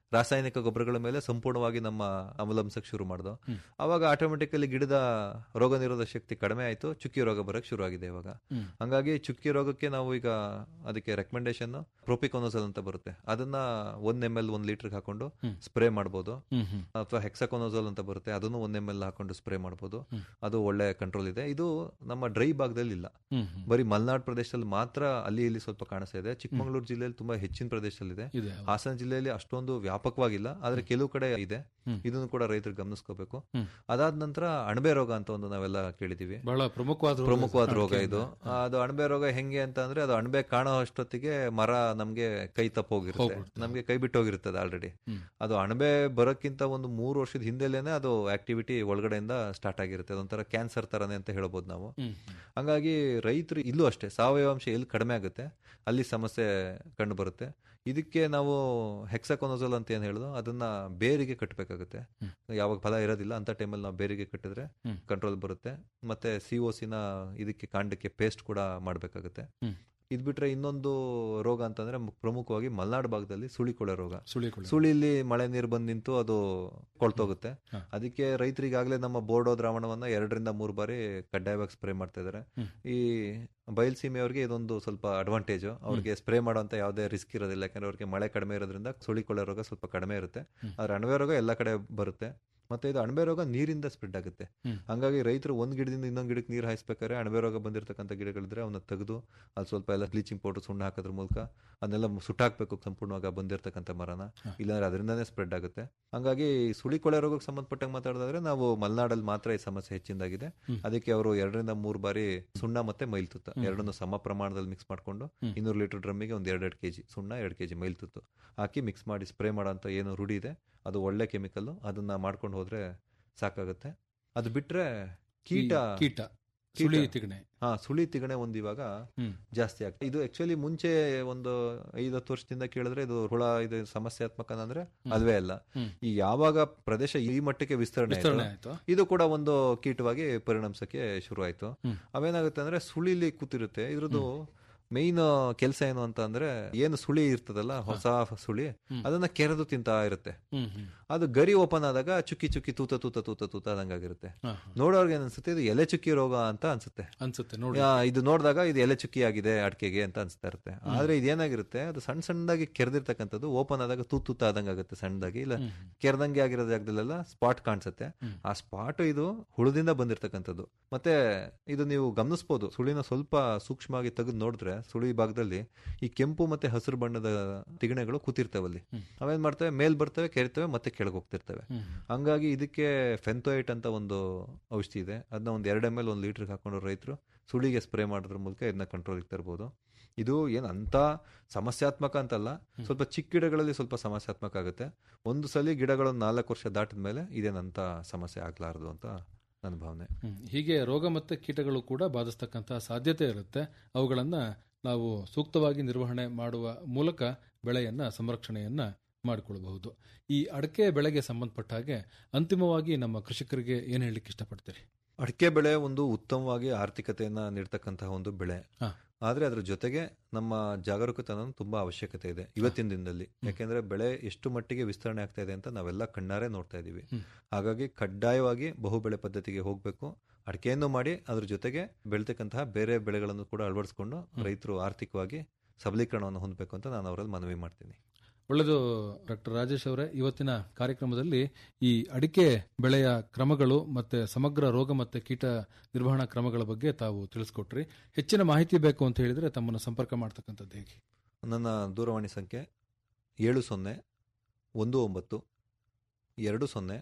ರಾಸಾಯನಿಕ ಗೊಬ್ಬರಗಳ ಮೇಲೆ ಸಂಪೂರ್ಣವಾಗಿ ನಮ್ಮ ಅವಲಂಬಿಸಕ್ ಶುರು ಮಾಡ್ದು ಹ್ಮ್. ಅವಾಗ ಆಟೋಮೆಟಿಕಲಿ ಗಿಡದ ರೋಗ ನಿರೋಧಕ ಶಕ್ತಿ ಕಡಿಮೆ ಆಯ್ತು ಚುಕ್ಕಿ ರೋಗ ಬರಕ್ ಶುರು ಆಗಿದೆ ಇವಾಗ ಹ್ಮ್. ಹಂಗಾಗಿ ಚುಕ್ಕಿ ರೋಗಕ್ಕೆ ನಾವು ಈಗ ಅದಕ್ಕೆ ರೆಕಮೆಂಡೇಶನ್ ಪ್ರೊಪಿಕೊನೋಸಲ್ ಅಂತ ಬರುತ್ತೆ ಅದನ್ನ ಒಂದ್ ಎಮ್ ಎಲ್ ಒಂದ್ ಲೀಟರ್ ಹಾಕೊಂಡು ಹ್ಮ್. ಸ್ಪ್ರೇ ಮಾಡ್ಬೋದು ಹ್ಮ್ ಹ್ಮ್ ಅಥವಾ ಹೆಕ್ಸಕೊನೋಸೋಲ್ ಅಂತ ಬರುತ್ತೆ ಅದನ್ನು ಒಂದ್ ಎಮ್ ಎಲ್ ಹಾಕೊಂಡು ಸ್ಪ್ರೇ ಮಾಡ್ಬೋದು ಹ್ಮ್. ಅದು ಒಳ್ಳೆ ಕಂಟ್ರೋಲ್ ಇದೆ ಇದು ನಮ್ಮ ಡ್ರೈ ಭಾಗದಲ್ಲಿ ಇಲ್ಲ ಹ್ಮ್ ಹ್ಮ್ ಬರೀ ಮಲೆನಾಡು ಪ್ರದೇಶದಲ್ಲಿ ಮಾತ್ರ ಅಲ್ಲಿ ಇಲ್ಲಿ ಸ್ವಲ್ಪ ಕಾಣಿಸ್ತಾ ಇದೆ ಚಿಕ್ಕಮಗಳೂರು ಜಿಲ್ಲೆಯಲ್ಲಿ ತುಂಬಾ ಹೆಚ್ಚಿನ ಪ್ರದೇಶದಲ್ಲಿ ಇದೆ ಇದೆ ಹೌದು. ಹಾಸನ ಜಿಲ್ಲೆಯಲ್ಲಿ ಅಷ್ಟೊಂದು ವ್ಯಾಪಕವಾಗಿಲ್ಲ ಆದ್ರೆ ಕೆಲವು ಕಡೆ ಇದೆ ಹ್ಮ್. ಇದನ್ನು ಕೂಡ ರೈತರು ಗಮನಿಸ್ಕೋಬೇಕು ಹ್ಮ್. ಅದಾದ ನಂತರ ಅಣಬೆ ರೋಗ ಅಂತ ಒಂದು ನಾವೆಲ್ಲ ಕೇಳಿದೀವಿ ಬಹಳ ಪ್ರಮುಖವಾದ ರೋಗ ಪ್ರಮುಖವಾದ ರೋಗ ಅಡಿಕೆಯಿಂದ. ಇದು ಅದು ಅಣಬೆ ರೋಗ ಹೆಂಗೆ ಅಂತ ಅಂದ್ರೆ ಅದು ಅಣಬೆ ಕಾಣೋ ಅಷ್ಟೊತ್ತಿಗೆ ಮರ ನಮ್ಗೆ ಕೈ ತಪ್ಪೋಗಿರುತ್ತೆ ಹೋಗ್ಬಿಡುತ್ತೆ. ನಮ್ಗೆ ಕೈ ಬಿಟ್ಟು ಹೋಗಿರ್ತದೆ ಆಲ್ರೆಡಿ ಹ್ಮ್. ಅದು ಅಣಬೆ ಬರೋಕ್ಕಿಂತ ಒಂದು ಮೂರು ವರ್ಷದ ಹಿಂದೆಲೇನೆ ಅದು ಆಕ್ಟಿವಿಟಿ ಒಳಗಡೆಯಿಂದ ಸ್ಟಾರ್ಟ್ ಆಗಿರುತ್ತೆ ಅದೊಂಥರ ಕ್ಯಾನ್ಸರ್ ತರನೇ ಅಂತ ಹೇಳ್ಬೋದು ನಾವು ಹ್ಮ್ ಹ್ಮ್. ಹಂಗಾಗಿ ರೈತರು ಇಲ್ಲೂ ಅಷ್ಟೇ ಸಾವಯವ ಅಂಶ ಎಲ್ಲಿ ಕಡಿಮೆ ಆಗುತ್ತೆ ಅಲ್ಲಿ ಸಮಸ್ಯೆ ಕಂಡು ಬರುತ್ತೆ ಇದಕ್ಕೆ ನಾವು ಹೆಕ್ಸಕೊನೋಸಲ್ ಅಂತ ಏನ್ ಹೇಳಿದ್ರು ಅದನ್ನ ಬೇರಿಗೆ ಕಟ್ಟಬೇಕಾಗುತ್ತೆ ಹ್ಮ್. ಯಾವಾಗ ಫಲ ಇರೋದಿಲ್ಲ ಅಂತ ಟೈಮಲ್ಲಿ ನಾವು ಬೇರಿಗೆ ಕಟ್ಟಿದ್ರೆ ಹ್ಮ್. ಕಂಟ್ರೋಲ್ ಬರುತ್ತೆ ಮತ್ತೆ ಸಿ ಒ ಸಿನ ಇದಕ್ಕೆ ಕಾಂಡಕ್ಕೆ ಪೇಸ್ಟ್ ಕೂಡ ಮಾಡಬೇಕಾಗುತ್ತೆ ಹ್ಮ್. ಇದ್ ಬಿಟ್ರೆ ಇನ್ನೊಂದು ರೋಗ ಅಂತಂದ್ರೆ ಮು- ಪ್ರಮುಖವಾಗಿ ಮಲೆನಾಡು ಭಾಗದಲ್ಲಿ ಸುಳಿಕೊಳೆ ರೋಗ ಸುಳಿಕೊಳ್ಳಿ ಸುಳಿಲಿ ಮಳೆ ನೀರು ಬಂದು ನಿಂತು ಅದು ಕೊಳ್ತೋಗುತ್ತೆ ಹ. ಅದಕ್ಕೆ ರೈತರಿಗಾಗಲೇ ನಮ್ಮ ಬೋರ್ಡೋ ದ್ರಾವಣವನ್ನ ಎರಡರಿಂದ ಮೂರು ಬಾರಿ ಕಡ್ಡಾಯವಾಗಿ ಸ್ಪ್ರೇ ಮಾಡ್ತಾ ಇದ್ದಾರೆ ಹ್ಮ್. ಈ ಬಯಲ್ಸೀಮೆಯವ್ರಿಗೆ ಇದೊಂದು ಸ್ವಲ್ಪ ಅಡ್ವಾಂಟೇಜ್ ಅವ್ರಿಗೆ ಸ್ಪ್ರೇ ಮಾಡೋಂಥ ಯಾವುದೇ ರಿಸ್ಕ್ ಇರೋದಿಲ್ಲ ಯಾಕಂದ್ರೆ ಅವ್ರಿಗೆ ಮಳೆ ಕಡಿಮೆ ಇರೋದ್ರಿಂದ ಸುಳಿಕೊಳ್ಳೋ ರೋಗ ಸ್ವಲ್ಪ ಕಡಿಮೆ ಇರುತ್ತೆ ಹ್ಮ್. ಆದ್ರೆ ಅಣಬೆ ರೋಗ ಎಲ್ಲ ಕಡೆ ಬರುತ್ತೆ ಮತ್ತೆ ಇದು ಅಣಬೆ ರೋಗ ನೀರಿಂದ ಸ್ಪ್ರೆಡ್ ಆಗುತ್ತೆ ಹ್ಮ್. ಹಂಗಾಗಿ ರೈತರು ಒಂದ್ ಗಿಡದಿಂದ ಇನ್ನೊಂದ್ ಗಿಡಕ್ಕೆ ನೀರು ಹಾಯಿಸ್ಬೇಕಾದ್ರೆ ಅಣಬೆ ರೋಗ ಬಂದಿರತಕ್ಕಂಥ ಗಿಡಗಳಿದ್ರೆ ಅವನ್ನ ತೆಗೆದು ಅಲ್ಲಿ ಸ್ವಲ್ಪ ಎಲ್ಲ ಬ್ಲೀಚಿಂಗ್ ಪೌಡರ್ ಸುಣ್ಣ ಹಾಕೋದ್ರ ಮೂಲಕ ಅದನ್ನೆಲ್ಲ ಸುಟ್ಟಾಕ್ಬೇಕು ಸಂಪೂರ್ಣವಾಗಿ ಆ ಬಂದಿರತಕ್ಕಂಥ ಮರನ ಹ. ಇಲ್ಲಾಂದ್ರೆ ಅದರಿಂದಾನೇ ಸ್ಪ್ರೆಡ್ ಆಗುತ್ತೆ ಹಂಗಾಗಿ ಸುಳಿಕೊಳೆ ರೋಗಕ್ಕೆ ಸಂಬಂಧಪಟ್ಟಂಗೆ ಮಾತಾಡೋದಾದ್ರೆ ನಾವು ಮಲೆನಾಡಲ್ಲಿ ಮಾತ್ರ ಈ ಸಮಸ್ಯೆ ಹೆಚ್ಚಿನದಾಗಿದೆ ಹ್ಮ್. ಅದಕ್ಕೆ ಅವರು ಎರಡರಿಂದ ಮೂರು ಬಾರಿ ಸುಣ್ಣ ಮತ್ತೆ ಮೈಲ್ತುತ್ತ ಹ್ಮ್. ಎರಡನ್ನು ಸಮ ಪ್ರಮಾಣದಲ್ಲಿ ಮಿಕ್ಸ್ ಮಾಡ್ಕೊಂಡು ಹ್ಮ್. ಇನ್ನೂರು ಲೀಟರ್ ಡ್ರಮ್ಮಿಗೆ ಒಂದು ಎರಡೆರಡು ಕೆಜಿ ಸುಣ್ಣ ಎರಡು ಕೆಜಿ ಮೈಲ್ತುತ್ತು ಹಾಕಿ ಮಿಕ್ಸ್ ಮಾಡಿ ಸ್ಪ್ರೇ ಮಾಡೋಂಥ ಏನು ರೂಢಿ ಇದೆ ಅದು ಒಳ್ಳೆ ಕೆಮಿಕಲ್ ಅದನ್ನ ಮಾಡ್ಕೊಂಡು ಹೋದ್ರೆ ಸಾಕಾಗುತ್ತೆ ಅದು ಬಿಟ್ರೆ ಕೀಟ ಈ ಕೀಟ ಸುಳಿ ತಿಗಣೆ ಹಾ ಸುಳಿ ತಿಗಣೆ ಒಂದು ಇವಾಗ ಹ್ಮ್. ಜಾಸ್ತಿ ಆಗ್ತದೆ ಇದು ಆಕ್ಚುಲಿ ಮುಂಚೆ ಒಂದು ಐದು ಹತ್ತು ವರ್ಷದಿಂದ ಕೇಳಿದ್ರೆ ಇದು ಹುಳ ಇದು ಸಮಸ್ಯಾತ್ಮಕ ಅಂದ್ರೆ ಹ್ಮ್. ಅಲ್ವೇ ಅಲ್ಲ ಹ್ಮ್. ಈ ಯಾವಾಗ ಪ್ರದೇಶ ಈ ಮಟ್ಟಕ್ಕೆ ವಿಸ್ತರಣೆ ಆಯ್ತೋ, ವಿಸ್ತರಣೆ ಆಯ್ತು ಇದು ಕೂಡ ಒಂದು ಕೀಟವಾಗಿ ಪರಿಣಮಿಸಕ್ಕೆ ಶುರು ಆಯ್ತು ಹ್ಮ್. ಅವೇನಾಗುತ್ತೆ ಅಂದ್ರೆ ಸುಳಿಲಿ ಕೂತಿರುತ್ತೆ ಇದ್ರದ್ದು ಮೈನ್ ಕೆಲಸ ಏನು ಅಂತ ಅಂದ್ರೆ ಏನು ಸುಳಿ ಇರ್ತದಲ್ಲ ಹೊಸ ಸುಳಿ ಹ್ಮ್. ಅದನ್ನ ಕೆರೆದು ತಿಂತಾ ಇರುತ್ತೆ ಹ್ಮ್ ಹ್ಮ್ ಅದು ಗರಿ ಓಪನ್ ಆದಾಗ ಚುಕ್ಕಿ ಚುಕ್ಕಿ ತೂತ ತೂತ ತೂತ ತೂತ ಆದಂಗಾಗಿರುತ್ತೆ ಹಾ, ಹಾ. ನೋಡೋರ್ಗೆ ಏನ್ ಅನ್ಸುತ್ತೆ ಇದು ಎಲೆ ಚುಕ್ಕಿ ರೋಗ ಅಂತ ಅನ್ಸುತ್ತೆ ಅನ್ಸುತ್ತೆ ನೋಡಿ ಆ, ಇದು ನೋಡಿದಾಗ ಇದು ಎಲೆ ಚುಕ್ಕಿ ಆಗಿದೆ ಅಡಿಕೆಗೆ ಅಂತ ಅನ್ಸ್ತಾ ಇರುತ್ತೆ ಆದ್ರೆ ಇದೇನಾಗಿರುತ್ತೆ ಅದು ಸಣ್ಣ ಸಣ್ಣದಾಗಿ ಕೆರೆದಿರ್ತಕ್ಕಂಥದ್ದು ಓಪನ್ ಆದಾಗ ತೂತ್ ತೂತ ಆದಂಗೆ ಆಗುತ್ತೆ ಸಣ್ಣದಾಗಿ ಇಲ್ಲ ಹ್ಮ್. ಕೆರೆದಂಗೆ ಆಗಿರೋ ಜಾಗದಲ್ಲೆಲ್ಲ ಸ್ಪಾಟ್ ಕಾಣಿಸುತ್ತೆ ಹ್ಮ್. ಆ ಸ್ಪಾಟ್ ಇದು ಹುಳದಿಂದ ಬಂದಿರತಕ್ಕಂಥದ್ದು ಮತ್ತೆ ಇದು ನೀವು ಗಮನಿಸಬಹುದು ಸುಳಿನ ಸ್ವಲ್ಪ ಸೂಕ್ಷ್ಮವಾಗಿ ತೆಗೆದು ನೋಡಿದ್ರೆ ಸುಳಿ ಭಾಗದಲ್ಲಿ ಈ ಕೆಂಪು ಮತ್ತೆ ಹಸಿರು ಬಣ್ಣದ ತಿಗಣೆಗಳು ಕೂತಿರ್ತವಲ್ಲಿ ಹ್ಮ್. ಅವೇನ್ ಮಾಡ್ತವೆ ಮೇಲ್ ಬರ್ತವೆ ಕೆರಿತವೆ ಮತ್ತೆ ಕೆಳಗೆ ಹೋಗ್ತಿರ್ತವೆ ಹ್ಮ್. ಹಂಗಾಗಿ ಇದಕ್ಕೆ ಫೆಂಥೋಯಿಟ್ ಅಂತ ಒಂದು ಔಷಧಿ ಇದೆ ಅದನ್ನ ಒಂದು ಎರಡು ಎಮ್ ಎಲ್ ಒಂದು ಲೀಟರ್ಗೆ ಹಾಕೊಂಡು ರೈತರು ಸುಳಿಗೆ ಸ್ಪ್ರೇ ಮಾಡೋದ್ರ ಮೂಲಕ ಇದನ್ನ ಕಂಟ್ರೋಲಿಗೆ ತರ್ಬೋದು ಇದು ಏನು ಅಂತ ಸಮಸ್ಯಾತ್ಮಕ ಅಂತಲ್ಲ ಸ್ವಲ್ಪ ಚಿಕ್ಕ ಗಿಡಗಳಲ್ಲಿ ಸ್ವಲ್ಪ ಸಮಸ್ಯಾತ್ಮಕ ಆಗುತ್ತೆ ಒಂದು ಸಲ ಗಿಡಗಳು ನಾಲ್ಕು ವರ್ಷ ದಾಟಿದ ಮೇಲೆ ಇದೇನಂತ ಸಮಸ್ಯೆ ಆಗ್ಲಾರದು ಅಂತ ನನ್ನ ಭಾವನೆ ಹ್ಮ್. ಹೀಗೆ ರೋಗ ಮತ್ತೆ ಕೀಟಗಳು ಕೂಡ ಬಾಧಿಸ್ತಕ್ಕಂತಹ ಸಾಧ್ಯತೆ ಇರುತ್ತೆ ಅವುಗಳನ್ನ ನಾವು ಸೂಕ್ತವಾಗಿ ನಿರ್ವಹಣೆ ಮಾಡುವ ಮೂಲಕ ಬೆಳೆಯನ್ನ ಸಂರಕ್ಷಣೆಯನ್ನ ಮಾಡಿಕೊಳ್ಳಬಹುದು ಈ ಅಡಕೆ ಬೆಳೆಗೆ ಸಂಬಂಧಪಟ್ಟ ಹಾಗೆ ಅಂತಿಮವಾಗಿ ನಮ್ಮ ಕೃಷಿಕರಿಗೆ ಏನ್ ಹೇಳಲಿಕ್ಕೆ ಇಷ್ಟಪಡ್ತೀರಿ ಅಡಿಕೆ ಬೆಳೆ ಒಂದು ಉತ್ತಮವಾಗಿ ಆರ್ಥಿಕತೆಯನ್ನ ನೀಡ್ತಕ್ಕಂತಹ ಒಂದು ಬೆಳೆ ಹಾ. ಆದ್ರೆ ಅದ್ರ ಜೊತೆಗೆ ನಮ್ಮ ಜಾಗರೂಕತನ ತುಂಬಾ ಅವಶ್ಯಕತೆ ಇದೆ ಇವತ್ತಿನ ದಿನದಲ್ಲಿ ಯಾಕೆಂದ್ರೆ ಬೆಳೆ ಎಷ್ಟು ಮಟ್ಟಿಗೆ ವಿಸ್ತರಣೆ ಆಗ್ತಾ ಇದೆ ಅಂತ ನಾವೆಲ್ಲ ಕಣ್ಣಾರೆ ನೋಡ್ತಾ ಇದೀವಿ ಹ್ಮ್. ಹಾಗಾಗಿ ಕಡ್ಡಾಯವಾಗಿ ಬಹುಬೆಳೆ ಪದ್ಧತಿಗೆ ಹೋಗ್ಬೇಕು ಅಡಿಕೆಯನ್ನು ಮಾಡಿ ಅದ್ರ ಜೊತೆಗೆ ಬೆಳ್ತಕ್ಕಂತಹ ಬೇರೆ ಬೆಳೆಗಳನ್ನು ಕೂಡ ಅಳವಡಿಸ್ಕೊಂಡು ರೈತರು ಆರ್ಥಿಕವಾಗಿ ಸಬಲೀಕರಣವನ್ನು ಹೊಂದಬೇಕು ಅಂತ ನಾನು ಅವರಲ್ಲಿ ಮನವಿ ಮಾಡ್ತೀನಿ ಒಳ್ಳೆಯದು ಡಾಕ್ಟರ್ ರಾಜೇಶ್ ಅವರೇ ಇವತ್ತಿನ ಕಾರ್ಯಕ್ರಮದಲ್ಲಿ ಈ ಅಡಿಕೆ ಬೆಳೆಯ ಕ್ರಮಗಳು ಮತ್ತೆ ಸಮಗ್ರ ರೋಗ ಮತ್ತೆ ಕೀಟ ನಿರ್ವಹಣಾ ಕ್ರಮಗಳ ಬಗ್ಗೆ ತಾವು ತಿಳಿಸ್ಕೊಟ್ರಿ ಹೆಚ್ಚಿನ ಮಾಹಿತಿ ಬೇಕು ಅಂತ ಹೇಳಿದ್ರೆ ತಮ್ಮನ್ನು ಸಂಪರ್ಕ ಮಾಡ್ತಕ್ಕಂಥದ್ದು ಹೇಗೆ ನನ್ನ ದೂರವಾಣಿ ಸಂಖ್ಯೆ ಏಳು ಸೊನ್ನೆ ಒಂದು ಒಂಬತ್ತು ಎರಡು ಸೊನ್ನೆ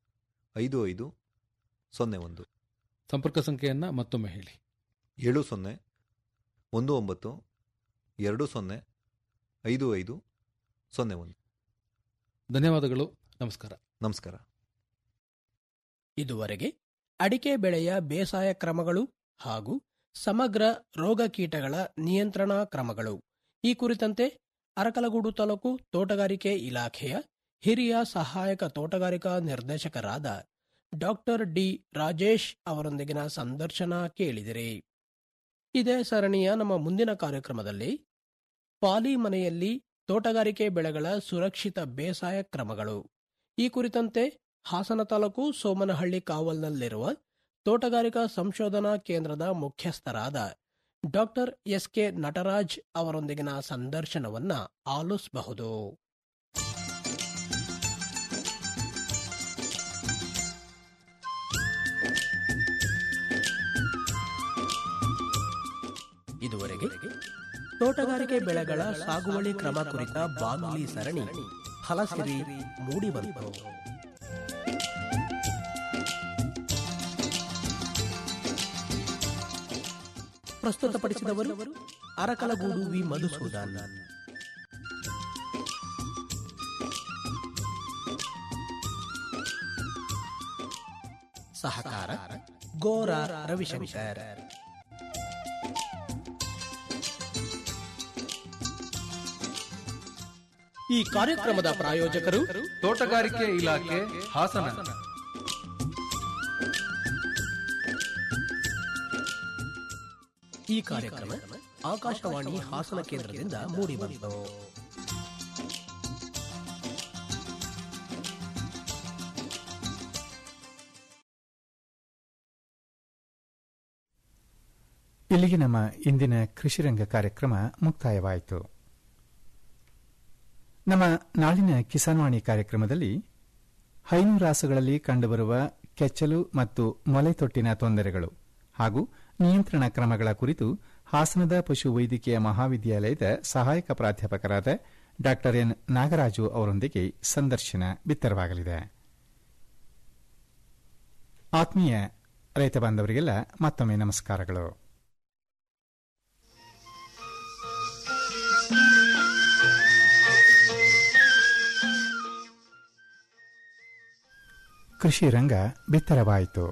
ಐದು ಐದು ಸೊನ್ನೆ ಒಂದು ಸಂಪರ್ಕ ಸಂಖ್ಯೆಯನ್ನ ಮತ್ತೊಮ್ಮೆ ಹೇಳಿ ಏಳು ಸೊನ್ನೆ ಒಂದು ಒಂಬತ್ತು ಎರಡು ಸೊನ್ನೆ ಐದು ಐದು ಸೊನ್ನೆ ಒಂದು ಧನ್ಯವಾದಗಳು ನಮಸ್ಕಾರ ನಮಸ್ಕಾರ ಇದುವರೆಗೆ ಅಡಿಕೆ ಬೆಳೆಯ ಬೇಸಾಯ ಕ್ರಮಗಳು ಹಾಗೂ ಸಮಗ್ರ ರೋಗ ಕೀಟಗಳ ನಿಯಂತ್ರಣಾ ಕ್ರಮಗಳು ಈ ಕುರಿತಂತೆ ಅರಕಲಗೂಡು ತಾಲೂಕು ತೋಟಗಾರಿಕೆ ಇಲಾಖೆಯ ಹಿರಿಯ ಸಹಾಯಕ ತೋಟಗಾರಿಕಾ ನಿರ್ದೇಶಕರಾದ ಡಾಕ್ಟರ್ ಡಿ ರಾಜೇಶ್ ಅವರೊಂದಿಗಿನ ಸಂದರ್ಶನ ಕೇಳಿದಿರಿ ಇದೇ ಸರಣಿಯ ನಮ್ಮ ಮುಂದಿನ ಕಾರ್ಯಕ್ರಮದಲ್ಲಿ ಪಾಲಿ ಮನೆಯಲ್ಲಿ ತೋಟಗಾರಿಕೆ ಬೆಳೆಗಳ ಸುರಕ್ಷಿತ ಬೇಸಾಯ ಕ್ರಮಗಳು ಈ ಕುರಿತಂತೆ ಹಾಸನ ತಾಲೂಕು ಸೋಮನಹಳ್ಳಿ ಕಾವಲ್ನಲ್ಲಿರುವ ತೋಟಗಾರಿಕಾ ಸಂಶೋಧನಾ ಕೇಂದ್ರದ ಮುಖ್ಯಸ್ಥರಾದ ಡಾಕ್ಟರ್ ಎಸ್ ಕೆ ನಟರಾಜ್ ಅವರೊಂದಿಗಿನ ಸಂದರ್ಶನವನ್ನ ಆಲಿಸಬಹುದು ಇದುವರೆಗೆ ತೋಟಗಾರಿಕೆ ಬೆಳೆಗಳ ಸಾಗುವಳಿ ಕ್ರಮ ಕುರಿತ ಬಾನುಲಿ ಸರಣಿ ಫಲಸಿರಿ ಮೂಡಿಬಂತು ಪ್ರಸ್ತುತಪಡಿಸಿದವರು ಅರಕಲಗೂಡು ವಿ ಮಧುಸೂದನ್ ಸಹಕಾರ ಗೋರ ರವಿಶಂಕರ್ ಈ ಕಾರ್ಯಕ್ರಮದ ಪ್ರಾಯೋಜಕರು ತೋಟಗಾರಿಕೆ ಇಲಾಖೆ ಹಾಸನ ಈ ಕಾರ್ಯಕ್ರಮ ಆಕಾಶವಾಣಿ ಹಾಸನ ಕೇಂದ್ರದಿಂದ ಮೂಡಿಬಂತು ಇಲ್ಲಿಗೆ ನಮ್ಮ ಇಂದಿನ ಕೃಷಿರಂಗ ಕಾರ್ಯಕ್ರಮ ಮುಕ್ತಾಯವಾಯಿತು ನಮ್ಮ ನಾಳಿನ ಕಿಸಾನ್ವಾಣಿ ಕಾರ್ಯಕ್ರಮದಲ್ಲಿ ಹೈನುರಾಸುಗಳಲ್ಲಿ ಕಂಡುಬರುವ ಕೆಚ್ಚಲು ಮತ್ತು ಮೊಲೆತೊಟ್ಟಿನ ತೊಂದರೆಗಳು ಹಾಗೂ ನಿಯಂತ್ರಣ ಕ್ರಮಗಳ ಕುರಿತು ಹಾಸನದ ಪಶು ವೈದ್ಯಕೀಯ ಮಹಾವಿದ್ಯಾಲಯದ ಸಹಾಯಕ ಪ್ರಾಧ್ಯಾಪಕರಾದ ಡಾ ಎನ್ ನಾಗರಾಜು ಅವರೊಂದಿಗೆ ಸಂದರ್ಶನ ಬಿತ್ತರವಾಗಲಿದೆ ಆತ್ಮೀಯ ರೈತ ಬಾಂಧವರಿಗೆಲ್ಲ ಮತ್ತೊಮ್ಮೆ ನಮಸ್ಕಾರಗಳು ಕೃಷಿ ರಂಗ ಬಿತ್ತರವಾಯಿತು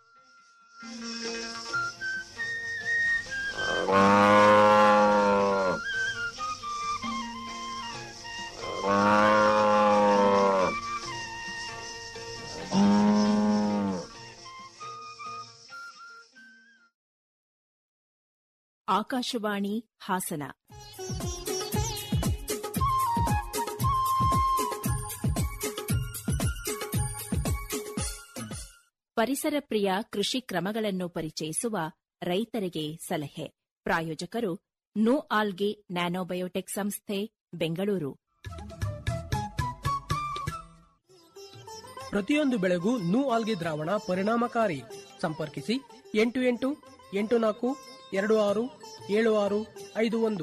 ಆಕಾಶವಾಣಿ ಹಾಸನ ಪರಿಸರ ಪ್ರಿಯ ಕೃಷಿ ಕ್ರಮಗಳನ್ನು ಪರಿಚಯಿಸುವ ರೈತರಿಗೆ ಸಲಹೆ ಪ್ರಾಯೋಜಕರು ನೋ ಆಲ್ಗೆ ನ್ಯಾನೋಬಯೋಟೆಕ್ ಸಂಸ್ಥೆ ಬೆಂಗಳೂರು ಪ್ರತಿಯೊಂದು ಬೆಳೆಗೂ ನೂ ಆಲ್ಗೆ ದ್ರಾವಣ ಪರಿಣಾಮಕಾರಿ ಸಂಪರ್ಕಿಸಿ ಎಂಟು ಎಂಟು ಎಂಟು ನಾಲ್ಕು ಎರಡು ಆರು ಏಳು ಆರು ಐದು ಒಂದು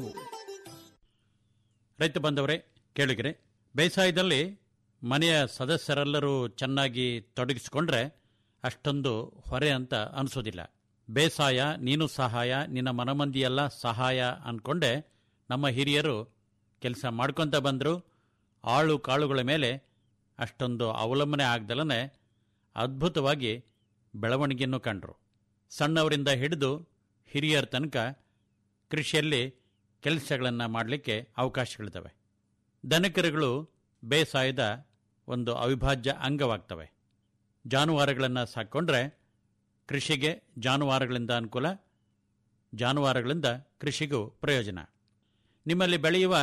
ರೈತ ಬಂದವರೇ ಕೇಳಿದರೆ ಬೇಸಾಯದಲ್ಲಿ ಮನೆಯ ಸದಸ್ಯರೆಲ್ಲರೂ ಚೆನ್ನಾಗಿ ತೊಡಗಿಸಿಕೊಂಡ್ರೆ ಅಷ್ಟೊಂದು ಹೊರೆ ಅಂತ ಅನಿಸೋದಿಲ್ಲ ಬೇಸಾಯ ನೀನು ಸಹಾಯ ನಿನ್ನ ಮನಮಂದಿಯೆಲ್ಲ ಸಹಾಯ ಅಂದ್ಕೊಂಡೆ ನಮ್ಮ ಹಿರಿಯರು ಕೆಲಸ ಮಾಡ್ಕೊತ ಬಂದರು ಆಳು ಕಾಳುಗಳ ಮೇಲೆ ಅಷ್ಟೊಂದು ಅವಲಂಬನೆ ಆಗ್ದಲೇ ಅದ್ಭುತವಾಗಿ ಬೆಳವಣಿಗೆಯನ್ನು ಕಂಡರು ಸಣ್ಣವರಿಂದ ಹಿಡಿದು ಹಿರಿಯರ ತನಕ ಕೃಷಿಯಲ್ಲಿ ಕೆಲಸಗಳನ್ನು ಮಾಡಲಿಕ್ಕೆ ಅವಕಾಶಗಳಿದ್ದಾವೆ ದನಕರುಗಳು ಬೇಸಾಯದ ಒಂದು ಅವಿಭಾಜ್ಯ ಅಂಗವಾಗ್ತವೆ ಜಾನುವಾರುಗಳನ್ನು ಸಾಕೊಂಡ್ರೆ ಕೃಷಿಗೆ ಜಾನುವಾರುಗಳಿಂದ ಅನುಕೂಲ ಜಾನುವಾರುಗಳಿಂದ ಕೃಷಿಗೂ ಪ್ರಯೋಜನ ನಿಮ್ಮಲ್ಲಿ ಬೆಳೆಯುವ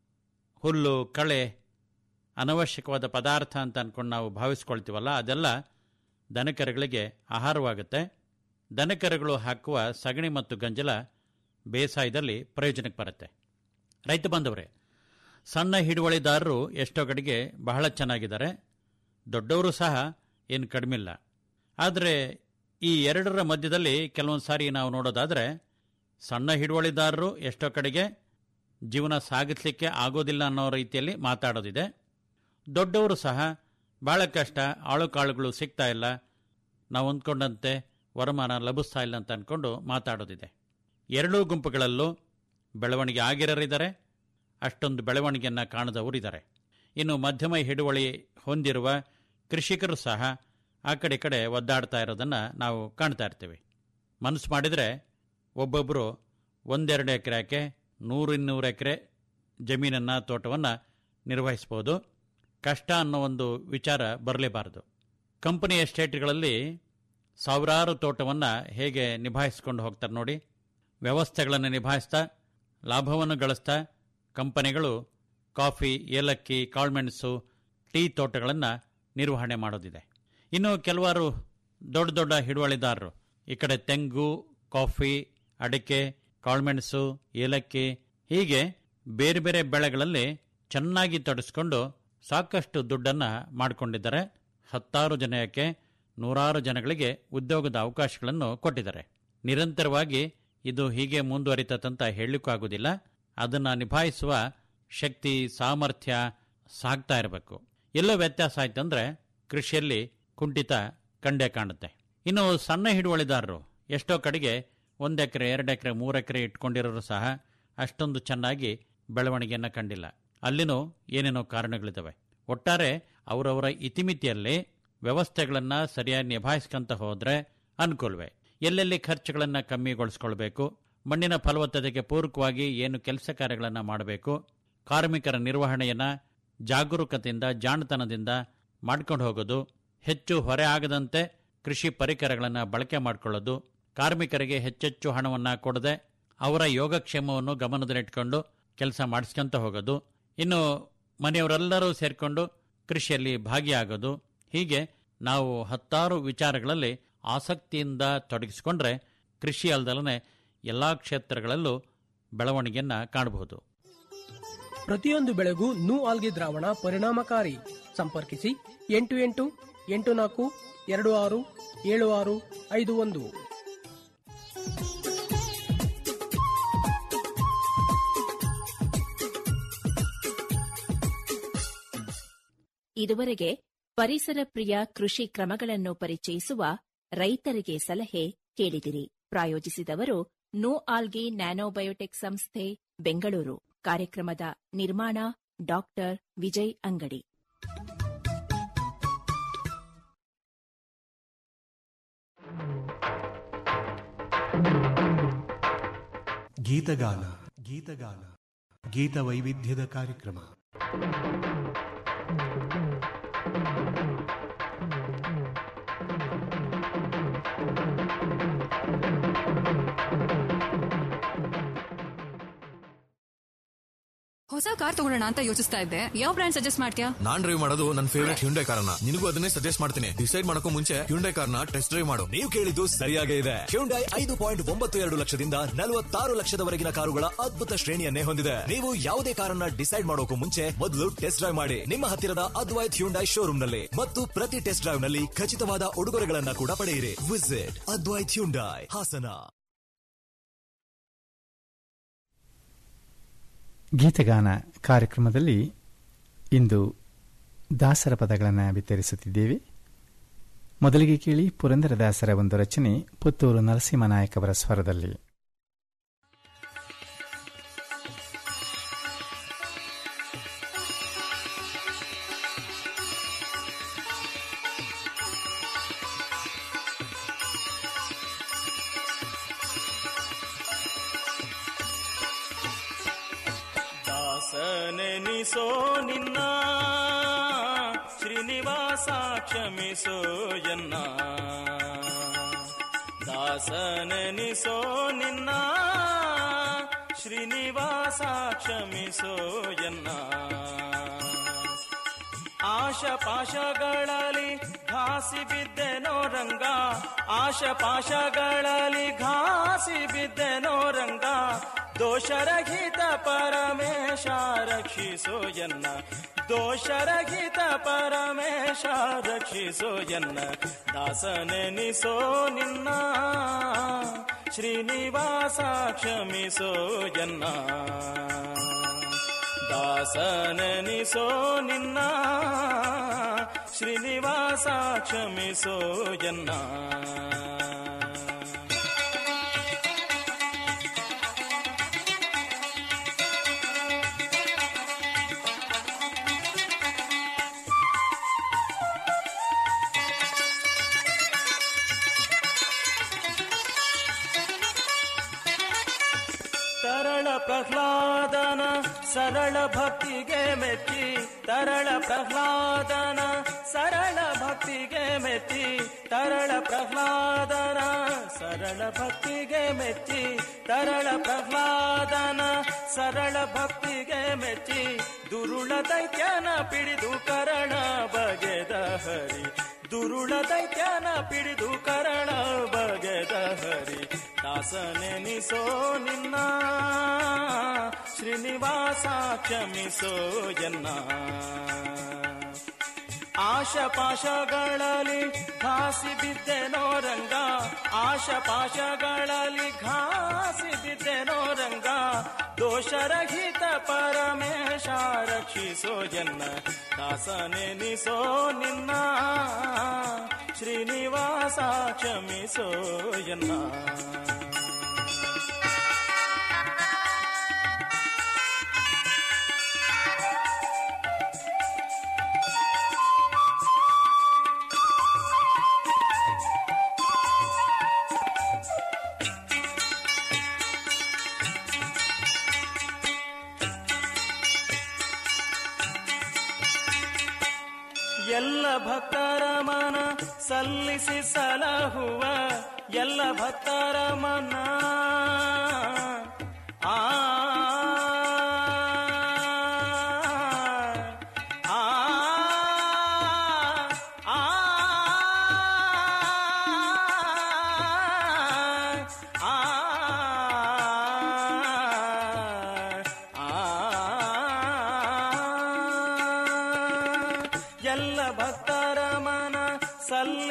ಹುಲ್ಲು ಕಳೆ ಅನವಶ್ಯಕವಾದ ಪದಾರ್ಥ ಅಂತ ಅಂದ್ಕೊಂಡು ನಾವು ಭಾವಿಸ್ಕೊಳ್ತೀವಲ್ಲ ಅದೆಲ್ಲ ದನಕರುಗಳಿಗೆ ಆಹಾರವಾಗುತ್ತೆ ದನಕರುಗಳು ಹಾಕುವ ಸಗಣಿ ಮತ್ತು ಗಂಜಲ ಬೇಸಾಯದಲ್ಲಿ ಪ್ರಯೋಜನಕ್ಕೆ ಬರುತ್ತೆ ರೈತ ಬಾಂಧವರೇ ಸಣ್ಣ ಹಿಡುವಳಿದಾರರು ಎಷ್ಟೋ ಕಡೆಗೆ ಬಹಳ ಚೆನ್ನಾಗಿದ್ದಾರೆ ದೊಡ್ಡವರು ಸಹ ಏನು ಕಡಿಮಿಲ್ಲ ಆದರೆ ಈ ಎರಡರ ಮಧ್ಯದಲ್ಲಿ ಕೆಲವೊಂದು ಸಾರಿ ನಾವು ನೋಡೋದಾದರೆ ಸಣ್ಣ ಹಿಡುವಳಿದಾರರು ಎಷ್ಟೋ ಕಡೆಗೆ ಜೀವನ ಸಾಗಿಸಲಿಕ್ಕೆ ಆಗೋದಿಲ್ಲ ಅನ್ನೋ ರೀತಿಯಲ್ಲಿ ಮಾತಾಡೋದಿದೆ ದೊಡ್ಡವರು ಸಹ ಭಾಳ ಕಷ್ಟ ಆಳು ಕಾಳುಗಳು ಸಿಗ್ತಾ ಇಲ್ಲ ನಾವು ಅಂದ್ಕೊಂಡಂತೆ ವರಮಾನ ಲಭಿಸ್ತಾ ಇಲ್ಲ ಅಂತ ಅಂದ್ಕೊಂಡು ಮಾತಾಡೋದಿದೆ ಎರಡೂ ಗುಂಪುಗಳಲ್ಲೂ ಬೆಳವಣಿಗೆ ಆಗಿರೋರಿದ್ದಾರೆ ಅಷ್ಟೊಂದು ಬೆಳವಣಿಗೆಯನ್ನು ಕಾಣದವರಿದ್ದಾರೆ ಇನ್ನು ಮಧ್ಯಮ ಹಿಡುವಳಿ ಹೊಂದಿರುವ ಕೃಷಿಕರು ಸಹ ಆ ಕಡೆ ಈ ಕಡೆ ಒದ್ದಾಡ್ತಾ ಇರೋದನ್ನು ನಾವು ಕಾಣ್ತಾ ಇರ್ತೀವಿ ಮನಸ್ಸು ಮಾಡಿದರೆ ಒಬ್ಬೊಬ್ಬರು ಒಂದೆರಡು ಎಕರೆಗೆ ನೂರು ಇನ್ನೂರು ಎಕರೆ ಜಮೀನನ್ನು ತೋಟವನ್ನು ನಿರ್ವಹಿಸ್ಬೋದು ಕಷ್ಟ ಅನ್ನೋ ಒಂದು ವಿಚಾರ ಬರಲೇಬಾರದು ಕಂಪನಿ ಎಸ್ಟೇಟ್ಗಳಲ್ಲಿ ಸಾವಿರಾರು ತೋಟವನ್ನು ಹೇಗೆ ನಿಭಾಯಿಸ್ಕೊಂಡು ಹೋಗ್ತಾರೆ ನೋಡಿ ವ್ಯವಸ್ಥೆಗಳನ್ನು ನಿಭಾಯಿಸ್ತಾ ಲಾಭವನ್ನು ಗಳಿಸ್ತಾ ಕಂಪನಿಗಳು ಕಾಫಿ ಏಲಕ್ಕಿ ಕಾಳುಮೆಣಸು ಟೀ ತೋಟಗಳನ್ನು ನಿರ್ವಹಣೆ ಮಾಡೋದಿದೆ ಇನ್ನು ಕೆಲವಾರು ದೊಡ್ಡ ದೊಡ್ಡ ಹಿಡುವಳಿದಾರರು ಈ ಕಡೆ ತೆಂಗು ಕಾಫಿ ಅಡಿಕೆ ಕಾಳುಮೆಣಸು ಏಲಕ್ಕಿ ಹೀಗೆ ಬೇರೆ ಬೇರೆ ಬೆಳೆಗಳಲ್ಲಿ ಚೆನ್ನಾಗಿ ತೊಡಸ್ಕೊಂಡು ಸಾಕಷ್ಟು ದುಡ್ಡನ್ನು ಮಾಡಿಕೊಂಡಿದ್ದಾರೆ ಹತ್ತಾರು ಜನಕ್ಕೆ ನೂರಾರು ಜನಗಳಿಗೆ ಉದ್ಯೋಗದ ಅವಕಾಶಗಳನ್ನು ಕೊಟ್ಟಿದ್ದಾರೆ ನಿರಂತರವಾಗಿ ಇದು ಹೀಗೆ ಮುಂದುವರಿತದಂತ ಹೇಳಲಿಕ್ಕಾಗೋದಿಲ್ಲ ಅದನ್ನು ನಿಭಾಯಿಸುವ ಶಕ್ತಿ ಸಾಮರ್ಥ್ಯ ಸಾಗ್ತಾ ಇರಬೇಕು ಎಲ್ಲೋ ವ್ಯತ್ಯಾಸ ಆಯ್ತಂದ್ರೆ ಕೃಷಿಯಲ್ಲಿ ಕುಂಠಿತ ಕಂಡೇ ಕಾಣುತ್ತೆ ಇನ್ನು ಸಣ್ಣ ಹಿಡುವಳಿದಾರರು ಎಷ್ಟೋ ಕಡೆಗೆ ಒಂದು ಎಕರೆ ಎರಡು ಎಕರೆ ಮೂರು ಎಕರೆ ಇಟ್ಕೊಂಡಿರೋರು ಸಹ ಅಷ್ಟೊಂದು ಚೆನ್ನಾಗಿ ಬೆಳವಣಿಗೆಯನ್ನು ಕಂಡಿಲ್ಲ ಅಲ್ಲಿನೂ ಏನೇನೋ ಕಾರಣಗಳಿದ್ದಾವೆ ಒಟ್ಟಾರೆ ಅವರವರ ಇತಿಮಿತಿಯಲ್ಲಿ ವ್ಯವಸ್ಥೆಗಳನ್ನು ಸರಿಯಾಗಿ ನಿಭಾಯಿಸ್ಕೊಂತ ಹೋದರೆ ಅನುಕೂಲವೇ ಎಲ್ಲೆಲ್ಲಿ ಖರ್ಚುಗಳನ್ನು ಕಮ್ಮಿಗೊಳಿಸ್ಕೊಳ್ಬೇಕು ಮಣ್ಣಿನ ಫಲವತ್ತತೆಗೆ ಪೂರಕವಾಗಿ ಏನು ಕೆಲಸ ಕಾರ್ಯಗಳನ್ನು ಮಾಡಬೇಕು ಕಾರ್ಮಿಕರ ನಿರ್ವಹಣೆಯನ್ನು ಜಾಗರೂಕತೆಯಿಂದ ಜಾಣತನದಿಂದ ಮಾಡ್ಕೊಂಡು ಹೋಗೋದು ಹೆಚ್ಚು ಹೊರೆ ಆಗದಂತೆ ಕೃಷಿ ಪರಿಕರಗಳನ್ನು ಬಳಕೆ ಮಾಡಿಕೊಳ್ಳೋದು ಕಾರ್ಮಿಕರಿಗೆ ಹೆಚ್ಚೆಚ್ಚು ಹಣವನ್ನು ಕೊಡದೆ ಅವರ ಯೋಗಕ್ಷೇಮವನ್ನು ಗಮನದಲ್ಲಿಟ್ಕೊಂಡು ಕೆಲಸ ಮಾಡಿಸ್ಕೊಂತ ಹೋಗೋದು ಇನ್ನು ಮನೆಯವರೆಲ್ಲರೂ ಸೇರಿಕೊಂಡು ಕೃಷಿಯಲ್ಲಿ ಭಾಗಿಯಾಗೋದು ಹೀಗೆ ನಾವು ಹತ್ತಾರು ವಿಚಾರಗಳಲ್ಲಿ ಆಸಕ್ತಿಯಿಂದ ತೊಡಗಿಸಿಕೊಂಡ್ರೆ ಕೃಷಿ ಅಲ್ದಲನೆ ಎಲ್ಲ ಕ್ಷೇತ್ರಗಳಲ್ಲೂ ಬೆಳವಣಿಗೆಯನ್ನು ಕಾಣಬಹುದು ಪ್ರತಿಯೊಂದು ಬೆಳೆಗೂ ನೂ ಆಲ್ಗೆ ದ್ರಾವಣ ಪರಿಣಾಮಕಾರಿ ಸಂಪರ್ಕಿಸಿ ಎಂಟು ಎಂಟು ಎಂಟು ನಾಲ್ಕು ಎರಡು ಆರು ಏಳು ಆರು ಐದು ಒಂದು ಇದುವರೆಗೆ ಪರಿಸರ ಪ್ರಿಯ ಕೃಷಿ ಕ್ರಮಗಳನ್ನು ಪರಿಚಯಿಸುವ ರೈತರಿಗೆ ಸಲಹೆ ಕೇಳಿದಿರಿ ಪ್ರಾಯೋಜಿಸಿದವರು ನೋ ಆಲ್ಗಿ ನ್ಯಾನೋಬಯೋಟೆಕ್ ಸಂಸ್ಥೆ ಬೆಂಗಳೂರು ಕಾರ್ಯಕ್ರಮದ ನಿರ್ಮಾಣ ಡಾಕ್ಟರ್ ವಿಜಯ್ ಅಂಗಡಿ ಗೀತಗಾನ ಗೀತಗಾನ ಗೀತ ವೈವಿಧ್ಯದ ಕಾರ್ಯಕ್ರಮ ಹೊಸ ಕಾರ್ ತಗೊಳ್ಳೋಣ ಅಂತ ಯೋಚಿಸ್ತಾ ಇದ್ದೆ ಯಾವ ಬ್ರ್ಯಾಂಡ್ ಸಜೆಸ್ಟ್ ಮಾಡ್ತೀಯಾ ನಾನ್ ಡ್ರೈವ್ ಮಾಡೋದು ನನ್ನ ಫೇವರೇಟ್ ಹ್ಯುಂಡೈ ಕಾರ್ನ ನಿನಗೂ ಅದನ್ನೇ ಸಜೆಸ್ಟ್ ಮಾಡ್ತೀನಿ ಡಿಸೈಡ್ ಮಾಡಕ್ಕೂ ಮುಂಚೆ ಹ್ಯುಂಡೈ ಕಾರ್ನ ಟೆಸ್ಟ್ ಡ್ರೈವ್ ಮಾಡು ನೀವು ಕೇಳಿದ್ದು ಸರಿಯಾಗೇ ಇದೆ ಹ್ಯುಂಡೈ ಐದು ಪಾಯಿಂಟ್ ಒಂಬತ್ತು ಎರಡು ಲಕ್ಷದಿಂದ ನಲವತ್ತಾರು ಲಕ್ಷದವರೆಗಿನ ಕಾರುಗಳ ಅದ್ಭುತ ಶ್ರೇಣಿಯನ್ನೇ ಹೊಂದಿದೆ ನೀವು ಯಾವುದೇ ಕಾರನ್ನ ಡಿಸೈಡ್ ಮಾಡೋಕು ಮುಂಚೆ ಮೊದಲು ಟೆಸ್ಟ್ ಡ್ರೈವ್ ಮಾಡಿ ನಿಮ್ಮ ಹತ್ತಿರದ ಅದ್ವೈತ್ ಹ್ಯುಂಡೈ ಶೋರೂಮ್ ನಲ್ಲಿ ಮತ್ತು ಪ್ರತಿ ಟೆಸ್ಟ್ ಡ್ರೈವ್ ನಲ್ಲಿ ಖಚಿತವಾದ ಉಡುಗೊರೆಗಳನ್ನ ಕೂಡ ಪಡೆಯಿರಿ ವಿಸಿಟ್ ಅದ್ವೈತ್ ಹ್ಯುಂಡೈ ಹಾಸನ ಗೀತಗಾನ ಕಾರ್ಯಕ್ರಮದಲ್ಲಿ ಇಂದು ದಾಸರ ಪದಗಳನ್ನು ಬಿತ್ತರಿಸುತ್ತಿದ್ದೇವೆ ಮೊದಲಿಗೆ ಕೇಳಿ ಪುರಂದರದಾಸರ ಒಂದು ರಚನೆ ಪುತ್ತೂರು ನರಸಿಂಹನಾಯಕ್ ಅವರ ಸ್ವರದಲ್ಲಿ ದಾಸನೆನಿಸೋ ನಿನ್ನ ಶ್ರೀನಿವಾಸ ಕ್ಷಮಿಸೋ ಎನ್ನ ದಾಸನೆನಿಸೋ ನಿನ್ನ ಶ್ರೀನಿವಾಸ ಕ್ಷಮಿಸೋ ಎನ್ನ ಆಶ ಪಾಶಗಳಲ್ಲಿ ಘಾಸಿ ಬಿದ್ದೆನೋ ರಂಗ ಆಶ ಪಾಶಗಳಲ್ಲಿ ಘಾಸಿ ಬಿದ್ದೆನೋ ರಂಗ ದೋಷರಹಿತ ಪರಮೇಶ ರಕ್ಷಿಸೋ ಎನ್ನ ದೋಷರಹಿತ ಪರಮೇಶ ರಕ್ಷಿಸೋ ಎನ್ನ ದಾಸನೆನಿಸೋ ನಿನ್ನ ಶ್ರೀನಿವಾಸ ಕ್ಷಮಿಸೋ ಎನ್ನ ದಾಸನೆನಿಸೋ ನಿನ್ನ ಶ್ರೀನಿವಾಸ ಕ್ಷಮಿಸೋ ಎನ್ನ ತರಳ ಪ್ರಹ್ಲಾದನ ಸರಳ ಭಕ್ತಿಗೆ ಮೆಚ್ಚಿ ತರಳ ಪ್ರಹ್ಲಾದನ ಸರಳ ಭಕ್ತಿಗೆ ಮೆಚ್ಚಿ ತರಳ ಪ್ರಹ್ಲಾದನ ಸರಳ ಭಕ್ತಿಗೆ ಮೆಚ್ಚಿ ತರಳ ಪ್ರಹ್ಲಾದನ ಸರಳ ಭಕ್ತಿಗೆ ಮೆಚ್ಚಿ ದುರುಳ ದೈತ್ಯನ ಪಿಡಿದು ಕರಣ ಬಗೆದ ಹರಿ ದುರುಳ ದೈತ್ಯನ ಪಿಡಿದು ಕರಣ ಬಗೆದ ಹರಿ ದಾಸನೆನಿಸೋ ನಿನ್ನ ಶ್ರೀನಿವಾಸ ಕ್ಷಮಿಸೋ ಎನ್ನ ಆಶಪಾಶಗಳಲ್ಲಿ ಘಾಸಿ ಬಿದ್ದೆನೋ ರಂಗ ಆಶಪಾಶಗಳಲ್ಲಿ ಘಾಸಿ ಬಿದ್ದೆನೋ ರಂಗ ದೋಷರಹಿತ ಪರಮೇಶ ರಕ್ಷಿಸೋ ಜನ್ನ ದಾಸನೆನಿಸೋ ನಿನ್ನ ಶ್ರೀನಿವಾಸ ಕ್ಷಮಿಸೋ ಎನ್ನ ಎಲ್ಲ ಭಕ್ತರ ಮನ ಸಲ್ಲಿಸಿ ಸಲಹುವ ಎಲ್ಲ ಭಕ್ತರ ಮನ ಆ ಆ ಆ ಎಲ್ಲ ಭಕ್ತ